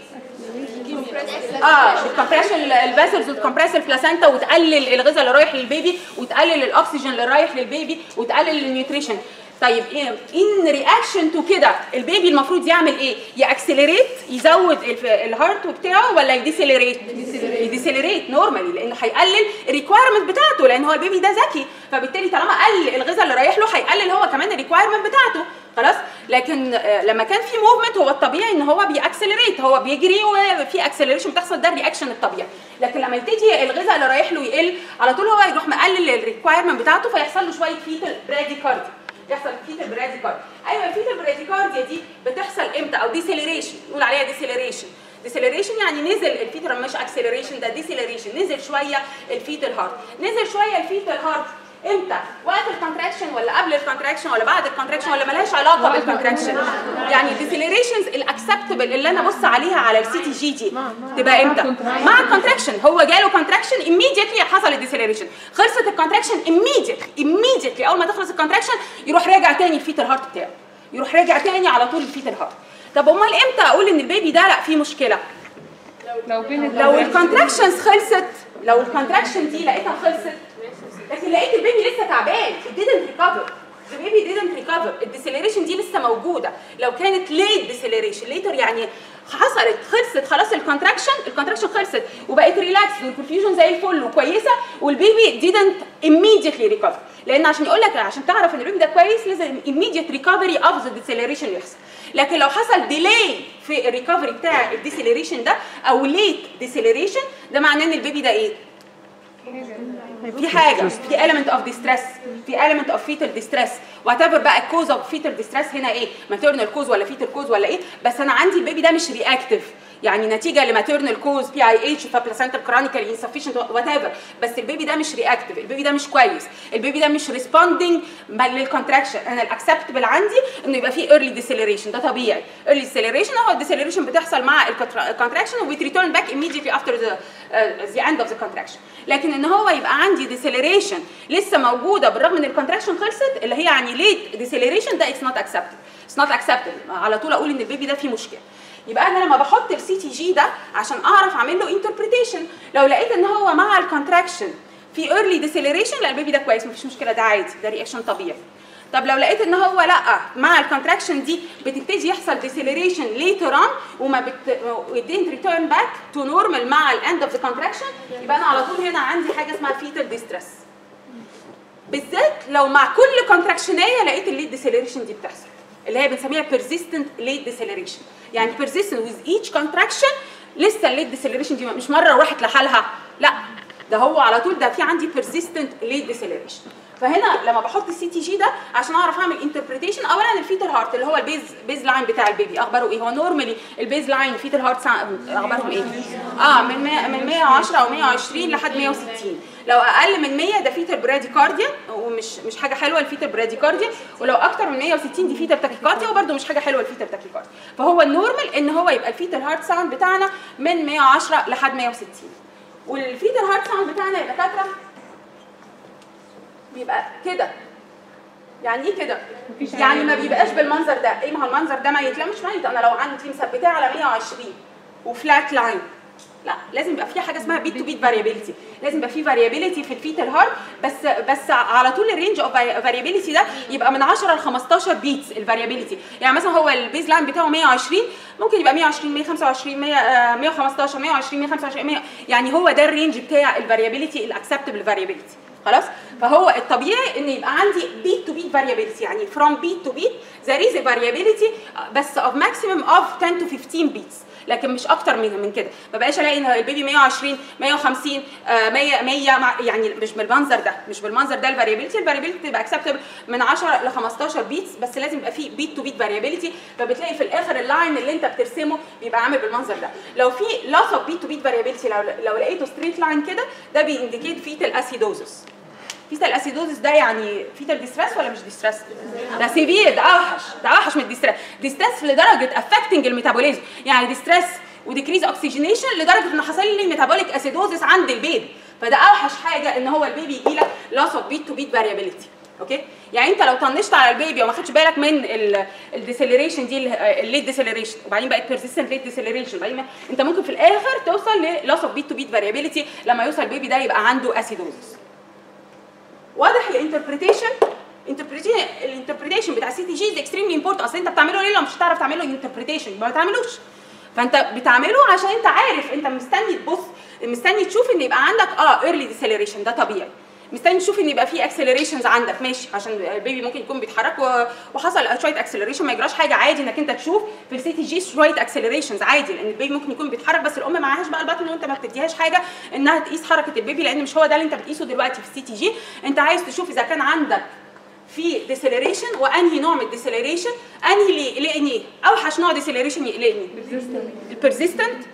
اه الكمبريشن الفاسلز وتكمبريس البلاسنتا وتقلل الغذاء اللي رايح للبيبي وتقلل الاكسجين اللي رايح للبيبي وتقلل النيوتريشن طيب ايه ان رياكشن تو كده البيبي المفروض يعمل ايه ياكسلريت يزود الف- الهارت بتاعه ولا يديسيلريت يديسيلريت نورمالي لانه هيقلل الريكوايرمنت بتاعته لان هو البيبي ده ذكي فبالتالي طالما قل الغذاء اللي رايح له هيقلل هو كمان الريكوايرمنت بتاعته خلاص لكن آه، لما كان في موفمنت هو الطبيعي ان هو بيأكسلريت هو بيجري وفي اكسلريشن بتحصل ده الرياكشن الطبيعي لكن لما يبتدي الغذاء اللي رايح له يقل على طول هو يروح مقلل الريكوايرمنت بتاعته فيحصل له شويه فيتال براديكارديا يحصل فيتال براديكارديا ايوه الفيتال براديكارديا دي بتحصل امتى او ديسيلريشن نقول عليها ديسيلريشن ديسيلريشن يعني نزل الفيتال مش اكسلريشن ده ديسيلريشن نزل شويه الفيتال هارت نزل شويه الفيتال هارت امتى؟ وقت الكونتراكشن ولا قبل الكونتراكشن ولا بعد الكونتراكشن ولا ملهاش علاقه بالكونتراكشن يعني الديسيلريشنز الاكسبتبل اللي انا ابص عليها على السي تي جي دي تبقى امتى؟ مع الكونتراكشن هو جاله كونتراكشن immediately حصل الديسيلريشن خلصت الكونتراكشن immediately immediately اول ما تخلص الكونتراكشن يروح راجع تاني الفيتال هارت بتاعه يروح راجع تاني على طول الفيتال هارت طب امال امتى اقول ان البيبي ده لا فيه مشكله؟ لو بين لو الكونتراكشنز خلصت لو الكونتراكشن دي لقيتها خلصت لكن لقيت البيبي لسه تعبان it didn't recover the baby didn't recover الديسيلريشن دي لسه موجوده لو كانت late deceleration later يعني حصلت خلصت خلاص الكونتراكشن الكونتراكشن خلصت وبقت ريلاكس والبرفيوجن زي الفل وكويسه والبيبي didn't immediately recover لان عشان يقول لك عشان تعرف ان البيبي ده كويس لازم immediate recovery of the deceleration يحصل لكن لو حصل ديلي في الريكفري بتاع الديسيلريشن ده او ليت ديسيلريشن ده معناه ان البيبي ده ايه؟ في حاجه في element of distress في element of fetal distress whatever بقى الكوز اوف fetal distress هنا ايه maternal كوز ولا fetal كوز ولا ايه بس انا عندي البيبي ده مش رياكتيف يعني نتيجه لماتيرنال كوز بي اي اتش فبلاسنتال كرونيكال انسفيشنت وات ايفر بس البيبي ده مش رياكتيف البيبي ده مش كويس البيبي ده مش ريسبوندنج للكونتراكشن انا الاكسبتبل عندي انه يبقى فيه ايرلي ديسيلريشن ده طبيعي ايرلي ديسيلريشن هو الديسيلريشن بتحصل مع الكونتراكشن وبيتريتيرن باك immediately after the uh, the end of the contraction لكن ان هو يبقى عندي ديسيلريشن لسه موجوده بالرغم ان الكونتراكشن خلصت اللي هي يعني ليت ديسيلريشن ده اتس نوت اكسبتد اتس نوت اكسبتد على طول اقول ان البيبي ده فيه مشكله يبقى انا لما بحط السي تي جي ده عشان اعرف اعمل له انتربريتيشن لو لقيت ان هو مع الكونتراكشن في ايرلي ديسيلريشن لا البيبي ده كويس مفيش مشكله ده عادي ده رياكشن طبيعي طب لو لقيت ان هو لا مع الكونتراكشن دي بتبتدي يحصل ديسيلريشن ليتر اون وما بت didn't ريتيرن باك تو نورمال مع الاند اوف ذا كونتراكشن يبقى انا على طول هنا عندي حاجه اسمها فيتال ديستريس بالذات لو مع كل كونتراكشنيه لقيت الليد ديسيلريشن دي بتحصل اللي هي بنسميها persistent late deceleration يعني persistent with each contraction لسه الليد ديسيلريشن دي مش مره وراحت لحالها لا ده هو على طول ده في عندي persistent late deceleration فهنا لما بحط السي تي جي ده عشان اعرف اعمل انتربريتيشن اولا الفيتال هارت اللي هو البيز بيز لاين بتاع البيبي اخباره ايه هو نورمالي البيز لاين الفيتال هارت اخبارهم ايه اه من 100 من 110 او 120 لحد 160 لو اقل من 100 ده فيتال براديكارديا ومش مش حاجه حلوه الفيتال براديكارديا ولو اكتر من 160 دي فيتال تاكيكارديا وبرده مش حاجه حلوه الفيتال تاكيكارديا فهو النورمال ان هو يبقى الفيتال هارت ساوند بتاعنا من 110 لحد 160 والفيتال هارت ساوند بتاعنا يا دكاتره بيبقى كده يعني ايه كده؟ يعني ما بيبقاش بالمنظر ده، ايه ما هو المنظر ده ميت لا مش ميت انا لو عندي مثبتاه على 120 وفلات لاين لا لازم يبقى في حاجه اسمها بيت تو بيت فاريابيلتي لازم يبقى في فاريابيلتي في الفيتال هارت بس بس على طول الرينج اوف فاريابيلتي ده يبقى من 10 ل 15 بيتس الفاريابيلتي يعني مثلا هو البيز لاين بتاعه 120 ممكن يبقى 120 125 100 آه، 115 120 125 100 يعني هو ده الرينج بتاع الفاريابيلتي الاكسبتبل فاريابيلتي خلاص فهو الطبيعي ان يبقى عندي بيت تو بيت فاريابيلتي يعني فروم بيت تو بيت there is a variability بس of maximum of 10 to 15 بيتس لكن مش اكتر من من كده ما بقاش الاقي ان البيبي 120 150 آه، 100 100 مع- يعني مش بالمنظر ده مش بالمنظر ده الفاريابيلتي الفاريابيلتي تبقى اكسبتبل من 10 ل 15 بيتس بس لازم يبقى في بيت تو بيت فاريابيلتي فبتلاقي في الاخر اللاين اللي انت بترسمه بيبقى عامل بالمنظر ده لو في loss of بيت تو بيت فاريابيلتي لو لو لقيته ستريت لاين كده ده بينديكيت فيتال اسيدوزس فيتال اسيدوزس ده يعني فيتال ديستريس ولا مش ديستريس؟ ده سيفير ده اوحش ده اوحش من الديستريس ديستريس لدرجه افكتنج الميتابوليزم يعني ديستريس وديكريز اوكسجينيشن لدرجه ان حصل لي ميتابوليك اسيدوزس عند البيبي فده اوحش حاجه ان هو البيبي يجي لك لاس اوف بيت تو بيت فاريابيلتي اوكي يعني انت لو طنشت على البيبي وما خدتش بالك من الديسيلريشن دي الليت ديسيلريشن وبعدين بقت بيرسيستنت ليت ديسيلريشن وبعدين ما- انت ممكن في الاخر توصل للاس اوف بيت تو بيت فاريابيلتي لما يوصل البيبي ده يبقى عنده اسيدوزس واضح الانتربريتيشن انتربريتيشن الانتربريتيشن بتاع السي تي جي از اكستريملي امبورتنت اصل انت بتعمله ليه لو مش هتعرف تعمله انتربريتيشن ما تعملوش فانت بتعمله عشان انت عارف انت مستني تبص مستني تشوف ان يبقى عندك اه ايرلي ديسيلريشن ده طبيعي مستني تشوف ان يبقى في اكسلريشنز عندك ماشي عشان البيبي ممكن يكون بيتحرك و- وحصل شويه اكسلريشن ما يجراش حاجه عادي انك انت تشوف في السي تي جي شويه اكسلريشنز عادي لان البيبي ممكن يكون بيتحرك بس الام معهاش بقى البطن وانت ما بتديهاش حاجه انها تقيس حركه البيبي لان مش هو ده اللي انت بتقيسه دلوقتي في السي تي جي انت عايز تشوف اذا كان عندك في ديسيلريشن وانهي نوع من الديسيلريشن انهي اللي يقلقني اوحش نوع ديسيلريشن يقلقني البرزيستنت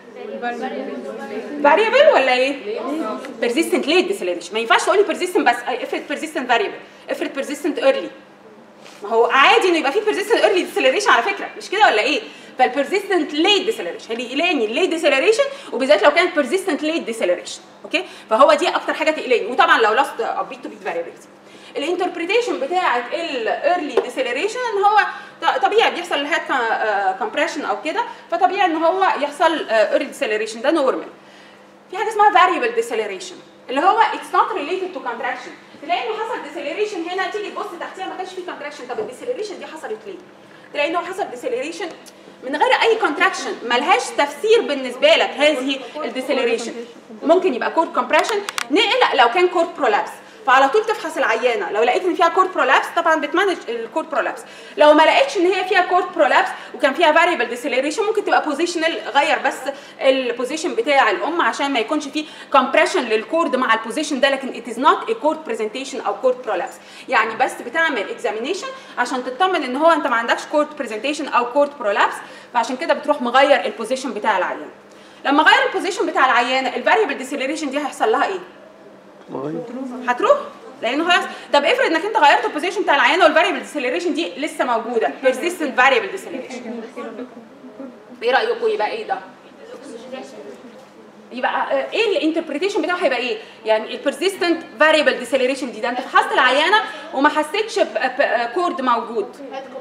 فاريبل ولا ايه؟ بيرزيستنت ليه ديسيلريشن ما ينفعش تقولي بيرزيستنت بس افرض بيرزيستنت فاريبل افرض بيرزيستنت ايرلي ما هو عادي انه يبقى في بيرزيستنت ايرلي ديسيلريشن على فكره مش كده ولا ايه؟ فالبيرزيستنت ليت ديسيلريشن اللي يقلقني الليت ديسيلريشن وبالذات لو كانت بيرزيستنت ليت ديسيلريشن اوكي فهو دي اكتر حاجه تقلقني وطبعا لو لاست بيت تو بيت فاريبيلتي الانتربريتيشن بتاعه الايرلي ديسيلريشن ان هو ط- طبيعي بيحصل الهيد كومبريشن او كده فطبيعي ان هو يحصل ايرلي ديسيلريشن ده نورمال في حاجه اسمها variable deceleration اللي هو it's not related to contraction تلاقي انه حصل deceleration هنا تيجي تبص تحتيها ما كانش في contraction طب الديسيلريشن دي حصلت ليه؟ تلاقي انه حصل deceleration من غير اي contraction ملهاش تفسير بالنسبه لك هذه الديسيلريشن ممكن يبقى كورد كومبريشن نقلق لو كان كورد برولابس فعلى طول تفحص العيانه لو لقيت ان فيها كورد برولابس طبعا بتمانج الكورد برولابس لو ما لقيتش ان هي فيها كورد برولابس وكان فيها فاريبل ديسيلريشن ممكن تبقى بوزيشنال غير بس البوزيشن بتاع الام عشان ما يكونش فيه كومبريشن للكورد مع البوزيشن ده لكن it is not a كورد برزنتيشن او كورد برولابس يعني بس بتعمل اكزامينيشن عشان تطمن ان هو انت ما عندكش كورد برزنتيشن او كورد برولابس فعشان كده بتروح مغير البوزيشن بتاع العيان لما غير البوزيشن بتاع العيانه الفاريبل ديسيلريشن دي هيحصل لها ايه؟ هتروح لانه خلاص طب افرض انك انت غيرت البوزيشن بتاع العيانه والفاريبل ديسيلريشن دي لسه موجوده بيرسيستنت فاريبل ديسيلريشن ايه رايكم يبقى ايه ده يبقى آه، ايه الانتربريتيشن بتاعه هيبقى ايه يعني البيرسيستنت فاريبل ديسيلريشن دي ده انت فحصت العيانه وما حسيتش بكورد موجود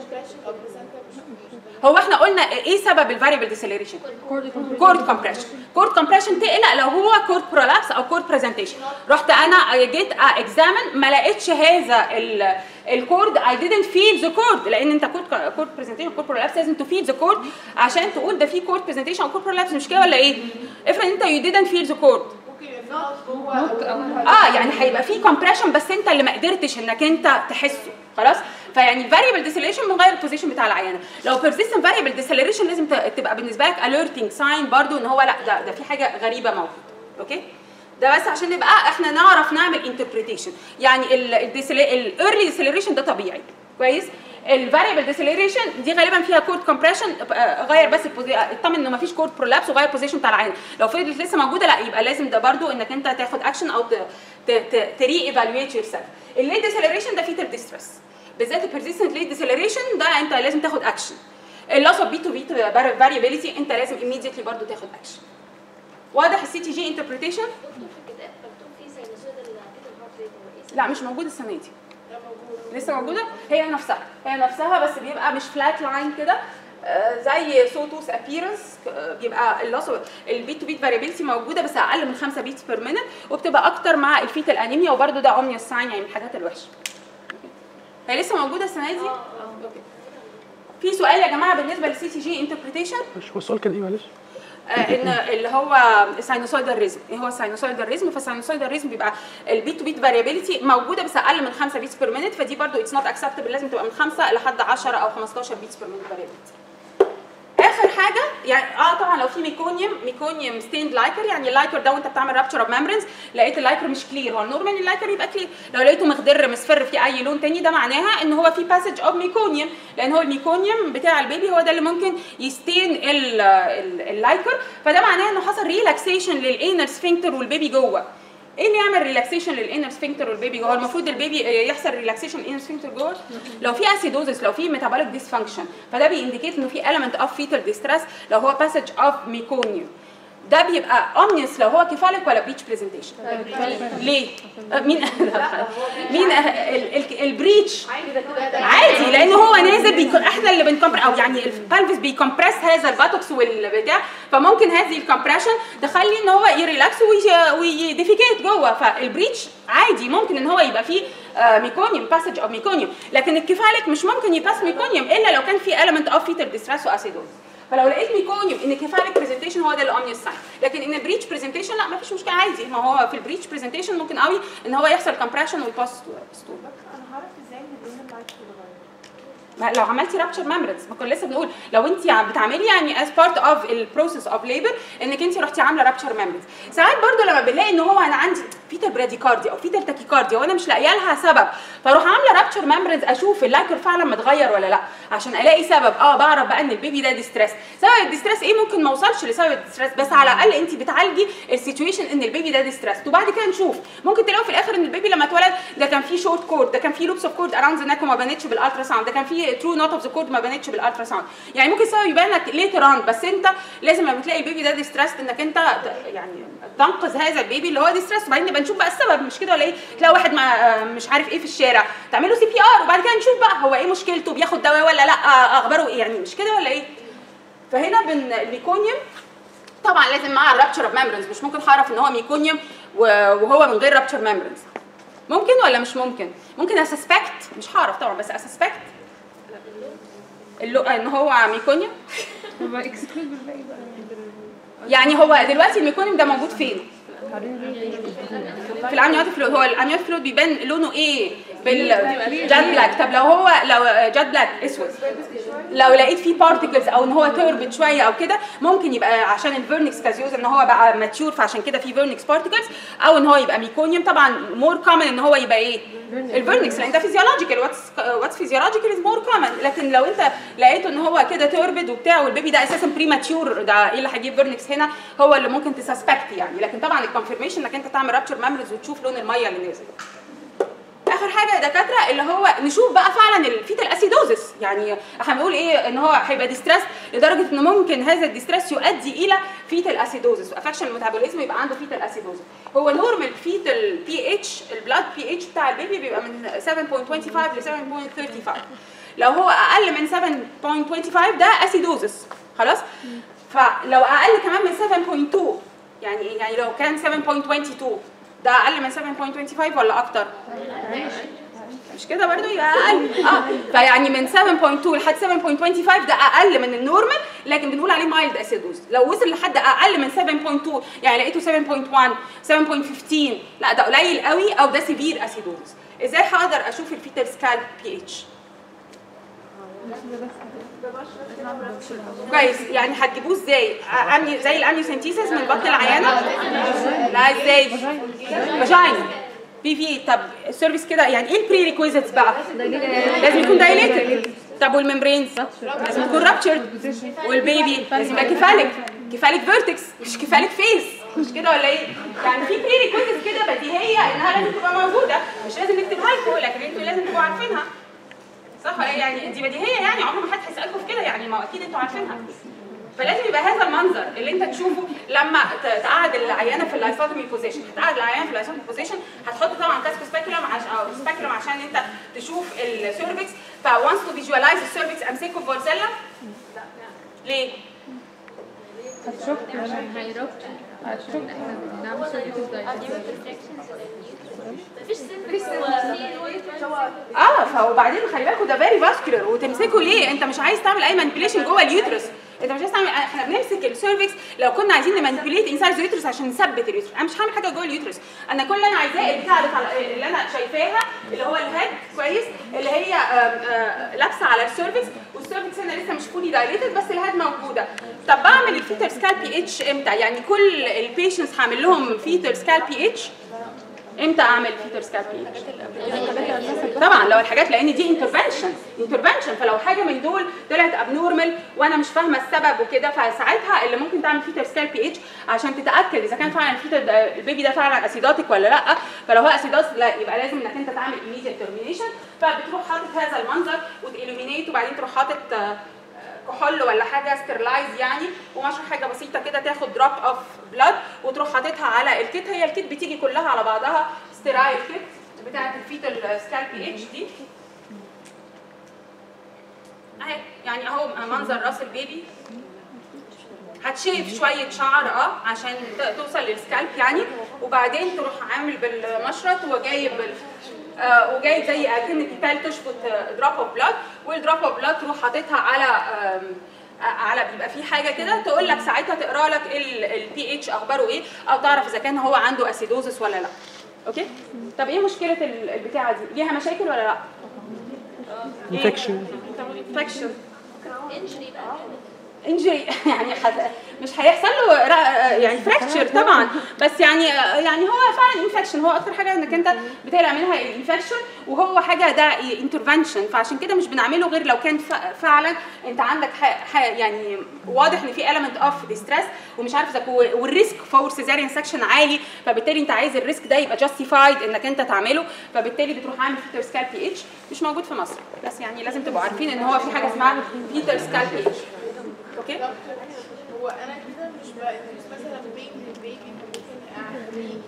هو احنا قلنا ايه سبب الفاريبل ديسيلريشن كورد كومبريشن كورد كومبريشن تقلق لو هو كورد برولابس او كورد برزنتيشن رحت انا جيت اكزامن ما لقيتش هذا الكورد اي didn't feel the كورد لان انت كورد كورد برزنتيشن كورد برولابس لازم تو feel the كورد عشان تقول ده في كورد برزنتيشن او كورد برولابس مش كده ولا ايه افرض انت you didn't feel the كورد اه يعني هيبقى في كومبريشن بس انت اللي ما قدرتش انك انت تحسه خلاص فيعني الفاريبل ديسيلريشن بنغير البوزيشن بتاع العيانه لو بيرسيستنت فاريبل ديسيلريشن لازم ت- تبقى بالنسبه لك اليرتنج ساين برضو ان هو لا ده ده في حاجه غريبه موجوده اوكي ده بس عشان نبقى احنا نعرف نعمل انتربريتيشن يعني الايرلي ديسلريشن ده طبيعي كويس الفاريبل ديسلريشن دي غالبا فيها كورد كومبريشن غير بس البوزي- اطمن انه مفيش كورد برولابس وغير البوزيشن بتاع العين لو فضلت لسه موجوده لا يبقى لازم ده برضو انك انت تاخد اكشن او تري ايفالويت يور سيلف الليت ديسلريشن ده فيتال ديستريس بالذات البيرسيستنت ليت ديسلريشن ده انت لازم تاخد اكشن اللوس اوف بي تو بي فاريبيليتي انت لازم immediately برضو تاخد اكشن واضح السي تي جي انتربريتيشن دكتور في الكتاب مكتوب فيه سينوسويدال بيتا هارت ريت هو ايه؟ لا مش موجود السنه دي لسه موجوده هي نفسها هي نفسها بس بيبقى مش فلات لاين كده آه، زي سوتوس ابييرنس بيبقى اللوس البيت تو بيت فاريبيلتي موجوده بس اقل من 5 بيتس بير مينت وبتبقى اكتر مع الفيتال انيميا وبرده ده اومنيوس ساين يعني من الحاجات الوحشه هي لسه موجوده السنه دي اوكي في سؤال يا جماعه بالنسبه للسي تي جي انتربريتيشن مش هو السؤال كان ايه معلش؟ آه، ان اللي هو الساينوسويدال ريزم ايه هو الساينوسويدال ريزم فالساينوسويدال ريزم بيبقى البيت تو بيت فاريابيلتي موجوده بس اقل من 5 بيتس بير مينت فدي برضو اتس نوت اكسبتبل لازم تبقى من 5 لحد 10 او 15 بيتس بير مينت فاريابيلتي اخر حاجه يعني اه طبعا لو في ميكونيوم ميكونيوم ستيند لايكر يعني اللايكر ده وانت بتعمل رابتشر اوف ميمبرنز لقيت اللايكر مش كلير هو النورمال اللايكر يبقى كلير لو لقيته مخضر مصفر في اي لون تاني ده معناها ان هو في باسج اوف ميكونيوم لان هو الميكونيوم بتاع البيبي هو ده اللي ممكن يستين ال- ال- اللايكر فده معناه انه حصل ريلاكسيشن للانر سفنكتر والبيبي جوه ايه اللي يعمل ريلاكسيشن للانر سفنكتر والبيبي جوه المفروض البيبي يحصل ريلاكسيشن للانر سفنكتر جوه لو في اسيدوزس لو في ميتابوليك ديسفانكشن فده بينديكيت انه في element اوف فيتال ديستريس لو هو باسج اوف ميكونيوم ده بيبقى اومنيوس لو هو كيفاليك ولا بريتش برزنتيشن ليه آه، مين مين آه، ال- ال- البريتش عادي لان هو نازل بيكون احنا اللي بنكمبر او يعني البلفس بيكمبرس هذا الباتوكس والبتاع فممكن هذه الكمبريشن تخلي ان هو يريلاكس وي- ويديفيكيت جوه فالبريتش عادي ممكن ان هو يبقى فيه ميكونيوم باسج اوف ميكونيوم لكن الكفالك مش ممكن يباس ميكونيوم الا لو كان في element اوف فيتال ديستريس واسيدوز فلو لقيت ميكونيوم ان كفالك برزنتيشن هو ده الاومنيوس ساين لكن ان بريتش برزنتيشن لا ما فيش مشكله عادي ما هو في البريتش برزنتيشن ممكن قوي ان هو يحصل كمبريشن ويباس ستول انا هعرف ازاي ان اللون اللايت بيتغير ما لو عملتي رابتشر ميمبرنز ما كنا لسه بنقول لو انت عم- بتعملي يعني از بارت اوف البروسيس اوف ليبر انك انت رحتي عامله رابتشر ميمبرنز ساعات برضو لما بنلاقي ان هو انا عندي فيتال براديكارديا او فيتال تاكيكارديا وانا مش لاقيه لها سبب فاروح عامله رابتشر ميمبرنز اشوف اللايكر فعلا متغير ولا لا عشان الاقي سبب اه بعرف بقى ان البيبي ده ديستريس سبب الديستريس ايه ممكن ما اوصلش لسبب الديستريس بس على الاقل انت بتعالجي السيتويشن ان البيبي ده ديستريس وبعد كده نشوف ممكن تلاقوا في الاخر ان البيبي لما اتولد ده كان فيه شورت كورد ده كان فيه لوبس اوف كورد اراوند ذا نيك وما بانتش بالالترا ساوند ده كان فيه ترو نوت اوف ذا كورد ما بانتش بالالترا ساوند يعني ممكن السبب يبان لك ليتر اون بس انت لازم لما تلاقي البيبي ده ديستريس انك انت ت- يعني تنقذ هذا البيبي اللي هو ديستريس وبعدين نبقى نشوف بقى السبب مش كده ولا ايه تلاقي واحد مع آه، مش عارف ايه في الشارع تعمله سي بي ار وبعد كده نشوف بقى هو ايه مشكلته بياخد دواء ولا لا آه، اخباره ايه يعني مش كده ولا ايه فهنا بن الميكونيوم طبعا لازم مع الرابتشر اوف ميمبرنز مش ممكن هعرف ان هو ميكونيوم و- وهو من غير رابتشر ميمبرنز ممكن ولا مش ممكن ممكن اسسبكت مش هعرف طبعا بس اسسبكت اللو... ان هو ميكونيوم يبقى اكسكلود بالباقي بقى يعني هو دلوقتي الميكونيوم ده موجود فين في الامنيوتيك فلويد هو الامنيوتيك فلويد بيبان لونه ايه بالجاد بلاك طب لو هو لو جاد بلاك اسود لو لقيت فيه بارتكلز او ان هو توربت شويه او كده ممكن يبقى عشان الفيرنكس كازيوز ان هو بقى ماتيور فعشان كده فيه فيرنكس بارتكلز او ان هو يبقى ميكونيوم طبعا مور كومن ان هو يبقى ايه الفيرنكس لان ده فيزيولوجيكال واتس واتس فيزيولوجيكال از مور كومن لكن لو انت لقيته ان هو كده توربد وبتاع والبيبي ده اساسا بريماتيور ده ايه اللي هيجيب فيرنكس هنا هو اللي ممكن تسسبكت يعني لكن طبعا الكونفirmation انك انت تعمل رابتشر ميموريز وتشوف لون الميه اللي نازل اخر حاجه يا دكاتره اللي هو نشوف بقى فعلا الفيتال اسيدوزس يعني احنا بنقول ايه ان هو هيبقى ديستريس لدرجه ان ممكن هذا الديستريس يؤدي الى فيتال اسيدوزس وافكشن الميتابوليزم يبقى عنده فيتال اسيدوزس هو نورمال فيتال بي اتش البلاد بي اتش بتاع البيبي بيبقى من 7.25 ل 7.35 لو هو اقل من 7.25 ده اسيدوزس خلاص فلو اقل كمان من 7.2 يعني يعني لو كان 7.22 ده اقل من 7.25 ولا اكتر مش كده برضو يبقى اقل اه فيعني من 7.2 لحد 7.25 ده اقل من النورمال لكن بنقول عليه مايلد اسيدوز لو وصل لحد اقل من 7.2 يعني لقيته 7.1 7.15 لا ده قليل قوي او ده سيفير اسيدوز ازاي هقدر اشوف الفيتال سكال بي اتش كويس يعني هتجيبوه ازاي؟ أمني زي الامنيوسنتيسيس من بطن العيانه؟ لا ازاي؟ فاجينا بي في طب السيرفيس كده يعني ايه البري ريكويزيتس بقى؟ لازم يكون دايليتد طب والممبرينز لازم تكون رابتشرد والبيبي لازم يبقى كفالك كفالك فيرتكس مش كفالك فيس مش كده ولا ايه؟ يعني في بري ريكويزيتس كده بديهيه انها لازم تبقى موجوده مش لازم نكتبها لكم لكن انتوا لازم تبقوا عارفينها صح ولا إيه؟ يعني دي بديهيه يعني عمر ما حد هيسالكم في كده يعني ما هو اكيد انتوا عارفينها فلازم يبقى هذا المنظر اللي انت تشوفه لما ت- تقعد العيانه في اللايفوتومي بوزيشن هتقعد العيانه في اللايفوتومي بوزيشن هتحط طبعا كاسكو سبيكولم عشان او سبيكولم عشان انت تشوف السيرفكس فونس تو فيجواليز السيرفكس امسكه بورسيلا ليه؟ هتشك عشان هيربط عشان احنا بنعمل سيرفيس دايت مفيش سن هو في اه فوبعدين خلي بالكوا ده فيري فاسكولار وتمسكه ليه؟ انت مش عايز تعمل اي مانيبيوليشن جوه اليوترس انت مش عايز تعمل احنا بنمسك السيرفكس لو كنا عايزين نمانيبيوليت انسايد اليوترس عشان نثبت اليوترس انا مش هعمل حاجه جوه اليوترس انا كل اللي انا عايزاه البتاع اللي طالع- اللي انا شايفاها اللي هو الهيد كويس اللي هي آم، آه، لابسه على السيرفكس والسيرفكس هنا لسه مش فولي دايليتد بس الهيد موجوده طب بعمل الفيتر سكال بي اتش امتى يعني كل البيشنتس هعمل لهم فيتر سكال بي اتش امتى اعمل فيتر سكال بي اتش طبعا لو الحاجات لان دي انترفنشن انترفنشن فلو حاجه من دول طلعت ابنورمال وانا مش فاهمه السبب وكده فساعتها اللي ممكن تعمل فيتر سكال بي اتش عشان تتاكد اذا كان فعلا الفيتر ده البيبي ده فعلا اسيداتيك ولا لا فلو هو اسيدات لا يبقى لازم انك انت تعمل ايميديت ترمينيشن فبتروح حاطط هذا المنظر وتالومينيت وبعدين تروح حاطط آه، كحول ولا حاجه ستيرلايز يعني ومشرح حاجه بسيطه كده تاخد دروب اوف بلاد وتروح حاططها على الكيت هي الكيت بتيجي كلها على بعضها ستيرايل كيت بتاعه الفيتال سكال بي اتش دي اهي يعني اهو منظر راس البيبي هتشيف شويه شعر اه عشان ت- توصل للسكالب يعني وبعدين تروح عامل بالمشرط وجايب ال- آه وجايب زي اكنك بال تشفط دروب اوف بلاد والدروب اوف بلاد تروح حاططها على آم، آه، على بيبقى في حاجه كده تقول لك ساعتها تقرا لك البي اتش اخباره ايه او تعرف اذا كان هو عنده اسيدوزس ولا لا اوكي طب ايه مشكله ال- البتاعه دي ليها مشاكل ولا لا انفكشن انفكشن انجري بقى انجري يعني حد مش هيحصل له را- يعني فراكتشر طبعا بس يعني يعني هو فعلا انفكشن هو اكتر حاجه انك انت بتقلق منها الانفكشن وهو حاجه ده انترفنشن فعشان كده مش بنعمله غير لو كان ف- فعلا انت عندك ح- ح- يعني واضح ان في element اوف ديستريس ومش عارف اذا كو- والريسك فور سيزاريان سكشن عالي فبالتالي انت عايز الريسك ده يبقى جاستيفايد انك انت تعمله فبالتالي بتروح عامل فيتر سكال بي اتش مش موجود في مصر بس يعني لازم تبقوا عارفين ان هو في حاجه اسمها فيتر سكال بي اتش اوكي هو انا كده مش بقى مش مثلا بين البيبي ممكن اعمل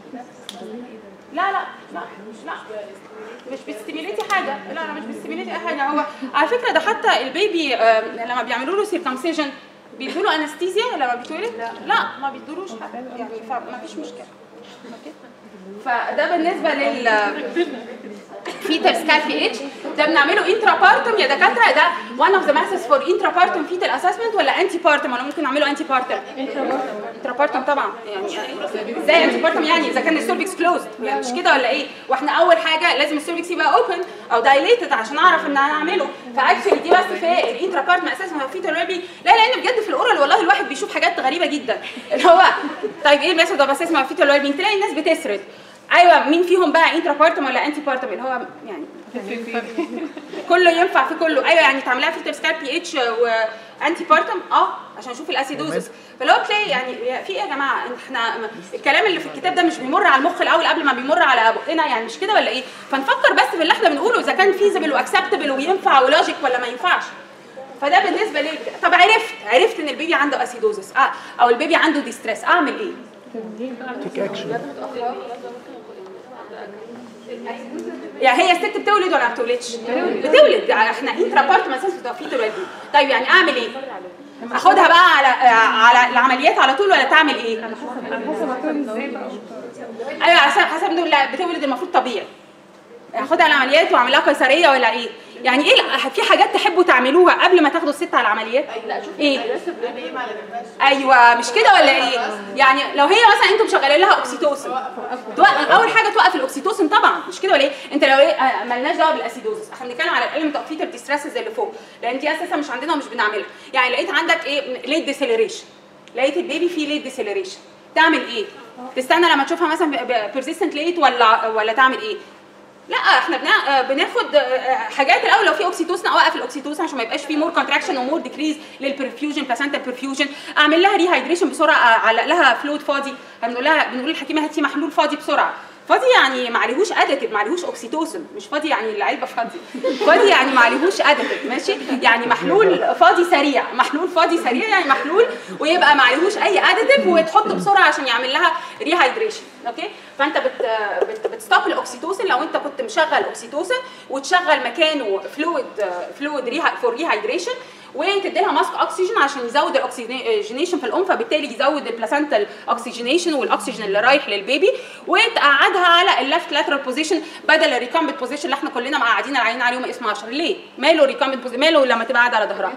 لا لا لا لا مش بتستيميليتي حاجه لا لا مش بتستيميليتي اي حاجه هو على فكره ده حتى البيبي آم، لما بيعملوا له سيركمسيجن بيدوا له انستيزيا لما بيتولد لا ما بيدولوش حاجه يعني فما فيش مشكله أوكي؟ فده بالنسبه لل فيتال سكال بي اتش ده بنعمله انترا بارتم يا دكاتره ده وان اوف ذا ماثودز فور انترا بارتم فيتال اسسمنت ولا انتي بارتم ولا ممكن نعمله انتي بارتم انترا بارتم طبعا يعني ازاي انتي بارتم يعني اذا كان السيرفكس كلوزد يعني مش كده ولا ايه واحنا اول حاجه لازم السيرفكس يبقى اوبن او دايليتد عشان اعرف ان انا اعمله فاكشلي دي بس في الانترا بارتم اساسا فيتال ويل لا لان بجد في الاورال والله الواحد بيشوف حاجات غريبه جدا اللي هو طيب ايه الميثود اوف اسسمنت فيتال ويل تلاقي الناس بتسرد ايوه مين فيهم بقى انترا بارتم ولا انتي بارتم اللي هو يعني كله ينفع في كله ايوه يعني تعملها فلتر سكال بي اتش وانتي بارتم اه عشان اشوف الاسيدوزس فلو بتلاقي يعني في ايه يا جماعه احنا الكلام اللي في الكتاب ده مش بيمر على المخ الاول قبل ما بيمر على بقنا يعني مش كده ولا ايه فنفكر بس في اللي احنا بنقوله اذا كان فيزبل واكسبتبل وينفع ولوجيك ولا ما ينفعش فده بالنسبه لي طب عرفت عرفت ان البيبي عنده اسيدوزس آه او البيبي عنده ديستريس اعمل ايه تيك اكشن يعني هي الست بتولد ولا ما بتولدش؟ بتولد احنا انترا بارت مساس بتوفيت الولد طيب يعني اعمل ايه؟ اخدها بقى على على العمليات على طول ولا تعمل ايه؟ على حسب هتولد ازاي بقى ايوه على حسب حسب دول لا بتولد المفروض طبيعي اخدها العمليات واعمل لها قيصريه ولا ايه؟ يعني ايه لا- في حاجات تحبوا تعملوها قبل ما تاخدوا الست على العمليات ايه ايوه مش كده ولا ايه يعني لو هي مثلا انتم مشغلين لها اوكسيتوسن توق- اول حاجه توقف الاوكسيتوسن طبعا مش كده ولا ايه انت لو ايه آه، مالناش دعوه بالاسيدوزس احنا بنتكلم على الالم توقيت الديستريسز اللي فوق لان دي اساسا مش عندنا ومش بنعملها يعني لقيت عندك ايه ليت ديسيلريشن لقيت البيبي فيه ليت ديسيلريشن تعمل ايه تستنى لما تشوفها مثلا بيرسيستنت ليت ولا ولا تعمل ايه لا احنا بنا... آه، بناخد آه، حاجات الاول لو في اوكسيتوسن اوقف الاوكسيتوسن عشان ما يبقاش في مور كونتراكشن ومور ديكريز للبرفيوجن بلاسنتا برفيوجن اعمل لها ريهايدريشن بسرعه اعلق لها فلويد فاضي بنقول لها بنقول للحكيمه هاتي محلول فاضي بسرعه فاضي يعني ما عليهوش اديتيف ما عليهوش اوكسيتوسن مش فاضي يعني العلبه فاضي فاضي يعني ما عليهوش اديتيف ماشي يعني محلول فاضي سريع محلول فاضي سريع يعني محلول ويبقى ما عليهوش اي اديتيف وتحط بسرعه عشان يعمل لها ريهايدريشن اوكي فانت بت بت بتستوب الاوكسيتوسن لو انت كنت مشغل اوكسيتوسن وتشغل مكانه فلويد فلويد فور ريهايدريشن وتدي لها ماسك اكسجين عشان يزود الاكسجينيشن في الام فبالتالي يزود البلاسنتال اكسجينيشن والاكسجين اللي رايح للبيبي وتقعدها على الليفت لاترال بوزيشن بدل الريكامبت بوزيشن اللي احنا كلنا مقعدين العيان عليهم اسمه 10 ليه؟ ماله ريكامبت بوزيشن ماله لما تبقى قاعده على ظهرها؟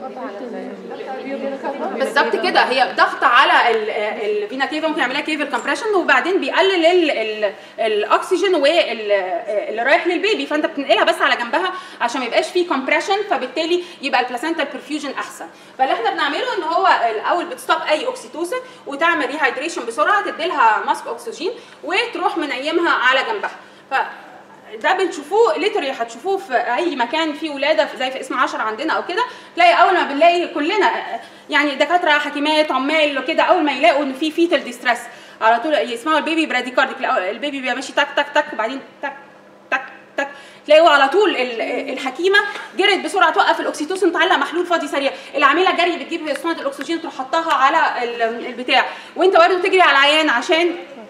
بالظبط كده هي ضغط على الفينا كيفا ممكن يعملها كيفل كومبريشن وبعدين بيقلل ال- ال- الاكسجين واللي رايح للبيبي فانت بتنقلها بس على جنبها عشان ما يبقاش فيه كومبريشن فبالتالي يبقى البلاسنتال برفيوجن احسن فاللي احنا بنعمله ان هو الاول بتستوب اي اوكسيتوسن وتعمل ريهايدريشن بسرعه تدي لها ماسك اكسجين وتروح منيمها على جنبها ف ده بنشوفوه ليتري هتشوفوه في اي مكان فيه ولاده في- زي في اسم 10 عندنا او كده تلاقي اول ما بنلاقي كلنا يعني دكاتره حكيمات عمال كده اول ما يلاقوا ان في فيتال ديستريس على طول يسمعوا البيبي براديكارديك البيبي بيبقى ماشي تك تك تك وبعدين تك تك تك تلاقوا على طول ال- الحكيمه جرت بسرعه توقف الاكسيتوسن تعلق محلول فاضي سريع العامله جري بتجيب اسطوانه الاكسجين تروح حطها على ال- البتاع وانت برضه تجري على العيان عشان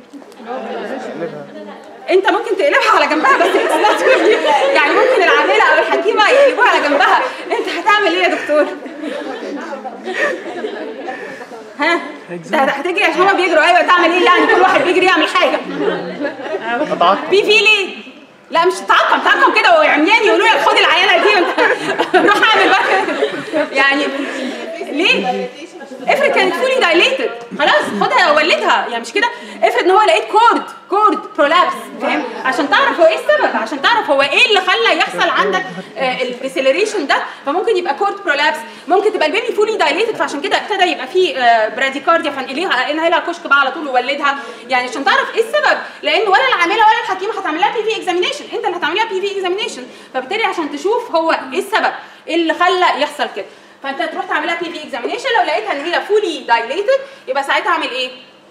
انت ممكن تقلبها على جنبها بس it's not really. يعني ممكن العامله او الحكيمه يقلبوها على جنبها انت هتعمل ايه يا دكتور ها ده ده هتجري عشان هما بيجروا ايوه تعمل ايه يعني كل واحد بيجري يعمل حاجه في في ليه لا مش تعقم تعقم كده وعميان يقولوا لك خد العينه دي وانت روح اعمل بقى يعني ليه؟ افرض كانت فولي دايليتد خلاص خدها ولدها يعني مش كده افرض ان هو لقيت كورد كورد برولابس فاهم عشان تعرف هو ايه السبب عشان تعرف هو ايه اللي خلى يحصل عندك الديسيلريشن ده فممكن يبقى كورد برولابس ممكن تبقى البيبي فولي دايليتد فعشان كده ابتدى يبقى فيه براديكارديا فانقليها انقلها كشك بقى على طول وولدها يعني عشان تعرف ايه السبب لان ولا العامله ولا الحكيمه هتعمل لها بي في اكزامينيشن انت اللي هتعمل لها بي في اكزامينيشن فبالتالي عشان تشوف هو ايه السبب ايه اللي خلى يحصل كده فانت تروح تعملها بي في اكزامينيشن لو لقيتها ان هي فولي دايليتد يبقى ساعتها اعمل ايه؟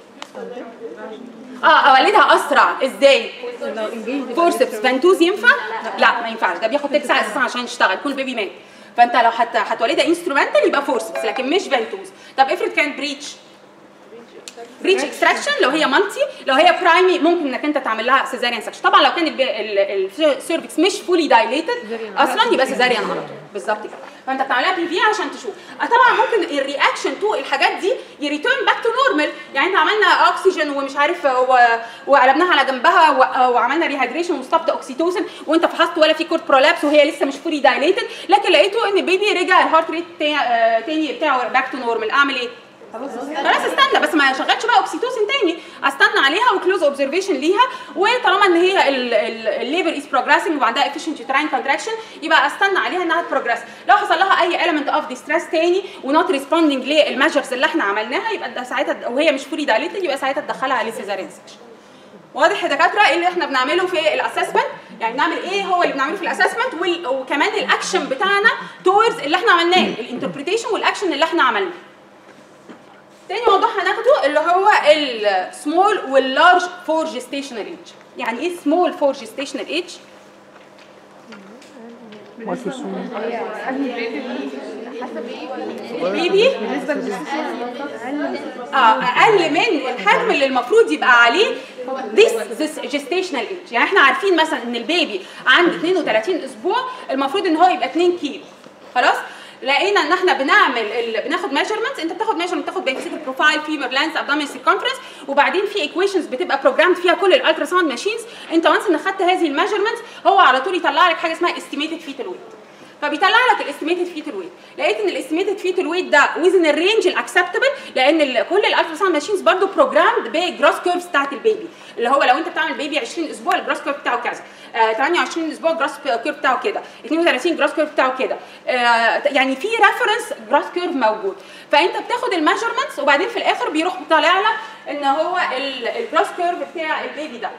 اه اولدها اسرع ازاي؟ فورسبس فانتوز ينفع؟ لا ما ينفعش ده بياخد تلت ساعه اساسا عشان يشتغل يكون البيبي مات فانت لو حتى هتولدها انسترومنتال يبقى فورسبس لكن مش فانتوز طب افرض كانت بريتش بريتش اكستراكشن لو هي مالتي لو هي برايمي ممكن انك انت تعمل لها سيزاريان سكشن طبعا لو كان السيرفكس مش فولي دايليتد اصلا يبقى سيزاريان على طول بالظبط كده فانت بتعملها بي في عشان تشوف آه طبعا ممكن الرياكشن تو الحاجات دي يريتيرن باك تو نورمال يعني انت عملنا اكسجين ومش عارف و... وقلبناها على جنبها و... وعملنا ريهايدريشن وستوب اوكسيتوسن وانت فحصت ولا في كورت برولابس وهي لسه مش فولي دايليتد لكن لقيته ان البيبي رجع الهارت ريت تاني بتاعه باك تو نورمال اعمل ايه؟ خلاص استنى بس ما شغلتش بقى اوكسيتوسن تاني استنى عليها وكلوز اوبزرفيشن ليها وطالما ان هي الليبر از بروجريسنج وعندها افيشنت يوتراين كونتراكشن يبقى استنى عليها انها تبروجريس لو حصل لها اي element اوف ديستريس تاني ونوت ريسبوندنج للميجرز اللي احنا عملناها يبقى ده ساعتها وهي مش فولي دايليتد يبقى ساعتها تدخلها لسيزاريان سكشن واضح يا دكاتره ايه اللي احنا بنعمله في الاسسمنت يعني نعمل ايه هو اللي بنعمله في الاسسمنت وكمان الاكشن بتاعنا تورز اللي احنا عملناه الانتربريتيشن والاكشن اللي احنا عملناه تاني موضوع هناخده اللي هو السمول واللارج فور جيستيشنال ايج يعني ايه سمول فور جيستيشنال ايج بيبي اه اقل من الحجم اللي المفروض يبقى عليه this this gestational age يعني احنا عارفين مثلا ان البيبي عنده 32 اسبوع المفروض ان هو يبقى 2 كيلو خلاص لقينا ان احنا بنعمل ال... بناخد ميجرمنتس انت بتاخد ميجرمنت بتاخد بيسيكال بروفايل فيمر لانس ابدومين سيركمفرنس وبعدين في ايكويشنز بتبقى بروجرامد فيها كل الالترا ساوند ماشينز انت وانس ان خدت هذه الميجرمنتس هو على طول يطلع لك حاجه اسمها استيميتد فيتال ويت فبيطلع لك الاستيميتد فيتال ويت لقيت ان الاستيميتد فيتال ويت ده ويزن الرينج الاكسبتبل لان ال- كل الالترا ساوند ماشينز برضو بروجرامد بالجروس كيرفز بتاعت البيبي اللي هو لو انت بتعمل بيبي 20 اسبوع الجروس كيرف بتاعه كذا آه 28 اسبوع الجروس كيرف بتاعه كده 32 الجروس كيرف بتاعه كده آه يعني في ريفرنس جروس كيرف موجود فانت بتاخد الميجرمنتس وبعدين في الاخر بيروح طالع لك ان هو الجروس كيرف بتاع البيبي ده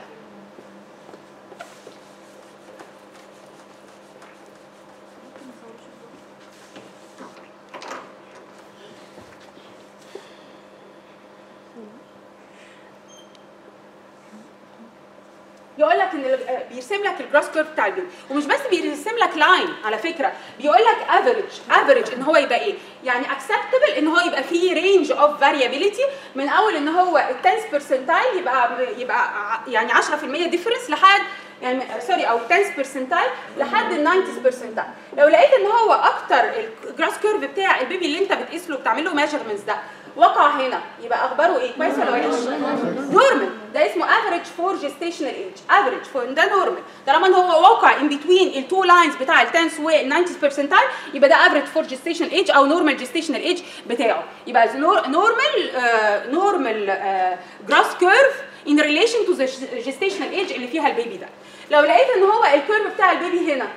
يقول لك ان ال- آه، بيرسم لك الجراس كيرف بتاع البيبي ومش بس بيرسم لك لاين على فكره بيقول لك افريج افريج ان هو يبقى ايه يعني اكسبتبل ان هو يبقى فيه رينج اوف فاريابيليتي من اول ان هو ال 10 برسنتايل يبقى يبقى ع- يعني 10% ديفرنس لحد يعني سوري او 10 برسنتايل لحد ال 90 برسنتايل لو لقيت ان هو اكتر الجراس كيرف بتاع البيبي اللي انت بتقيس له بتعمل له ميجرمنتس ده وقع هنا يبقى اخباره ايه كويس ولا وحش نورمال ده اسمه افريج فور جيستيشنال ايج افريج فور ده نورمال طالما ان هو واقع ان بتوين التو لاينز بتاع ال 10 وال 90 برسنتايل يبقى ده افريج فور جيستيشنال ايج او نورمال جيستيشنال ايج بتاعه يبقى نورمال نورمال جراس كيرف in relation to the gestational age اللي فيها البيبي ده لو لقيت ان هو الكيرف بتاع البيبي هنا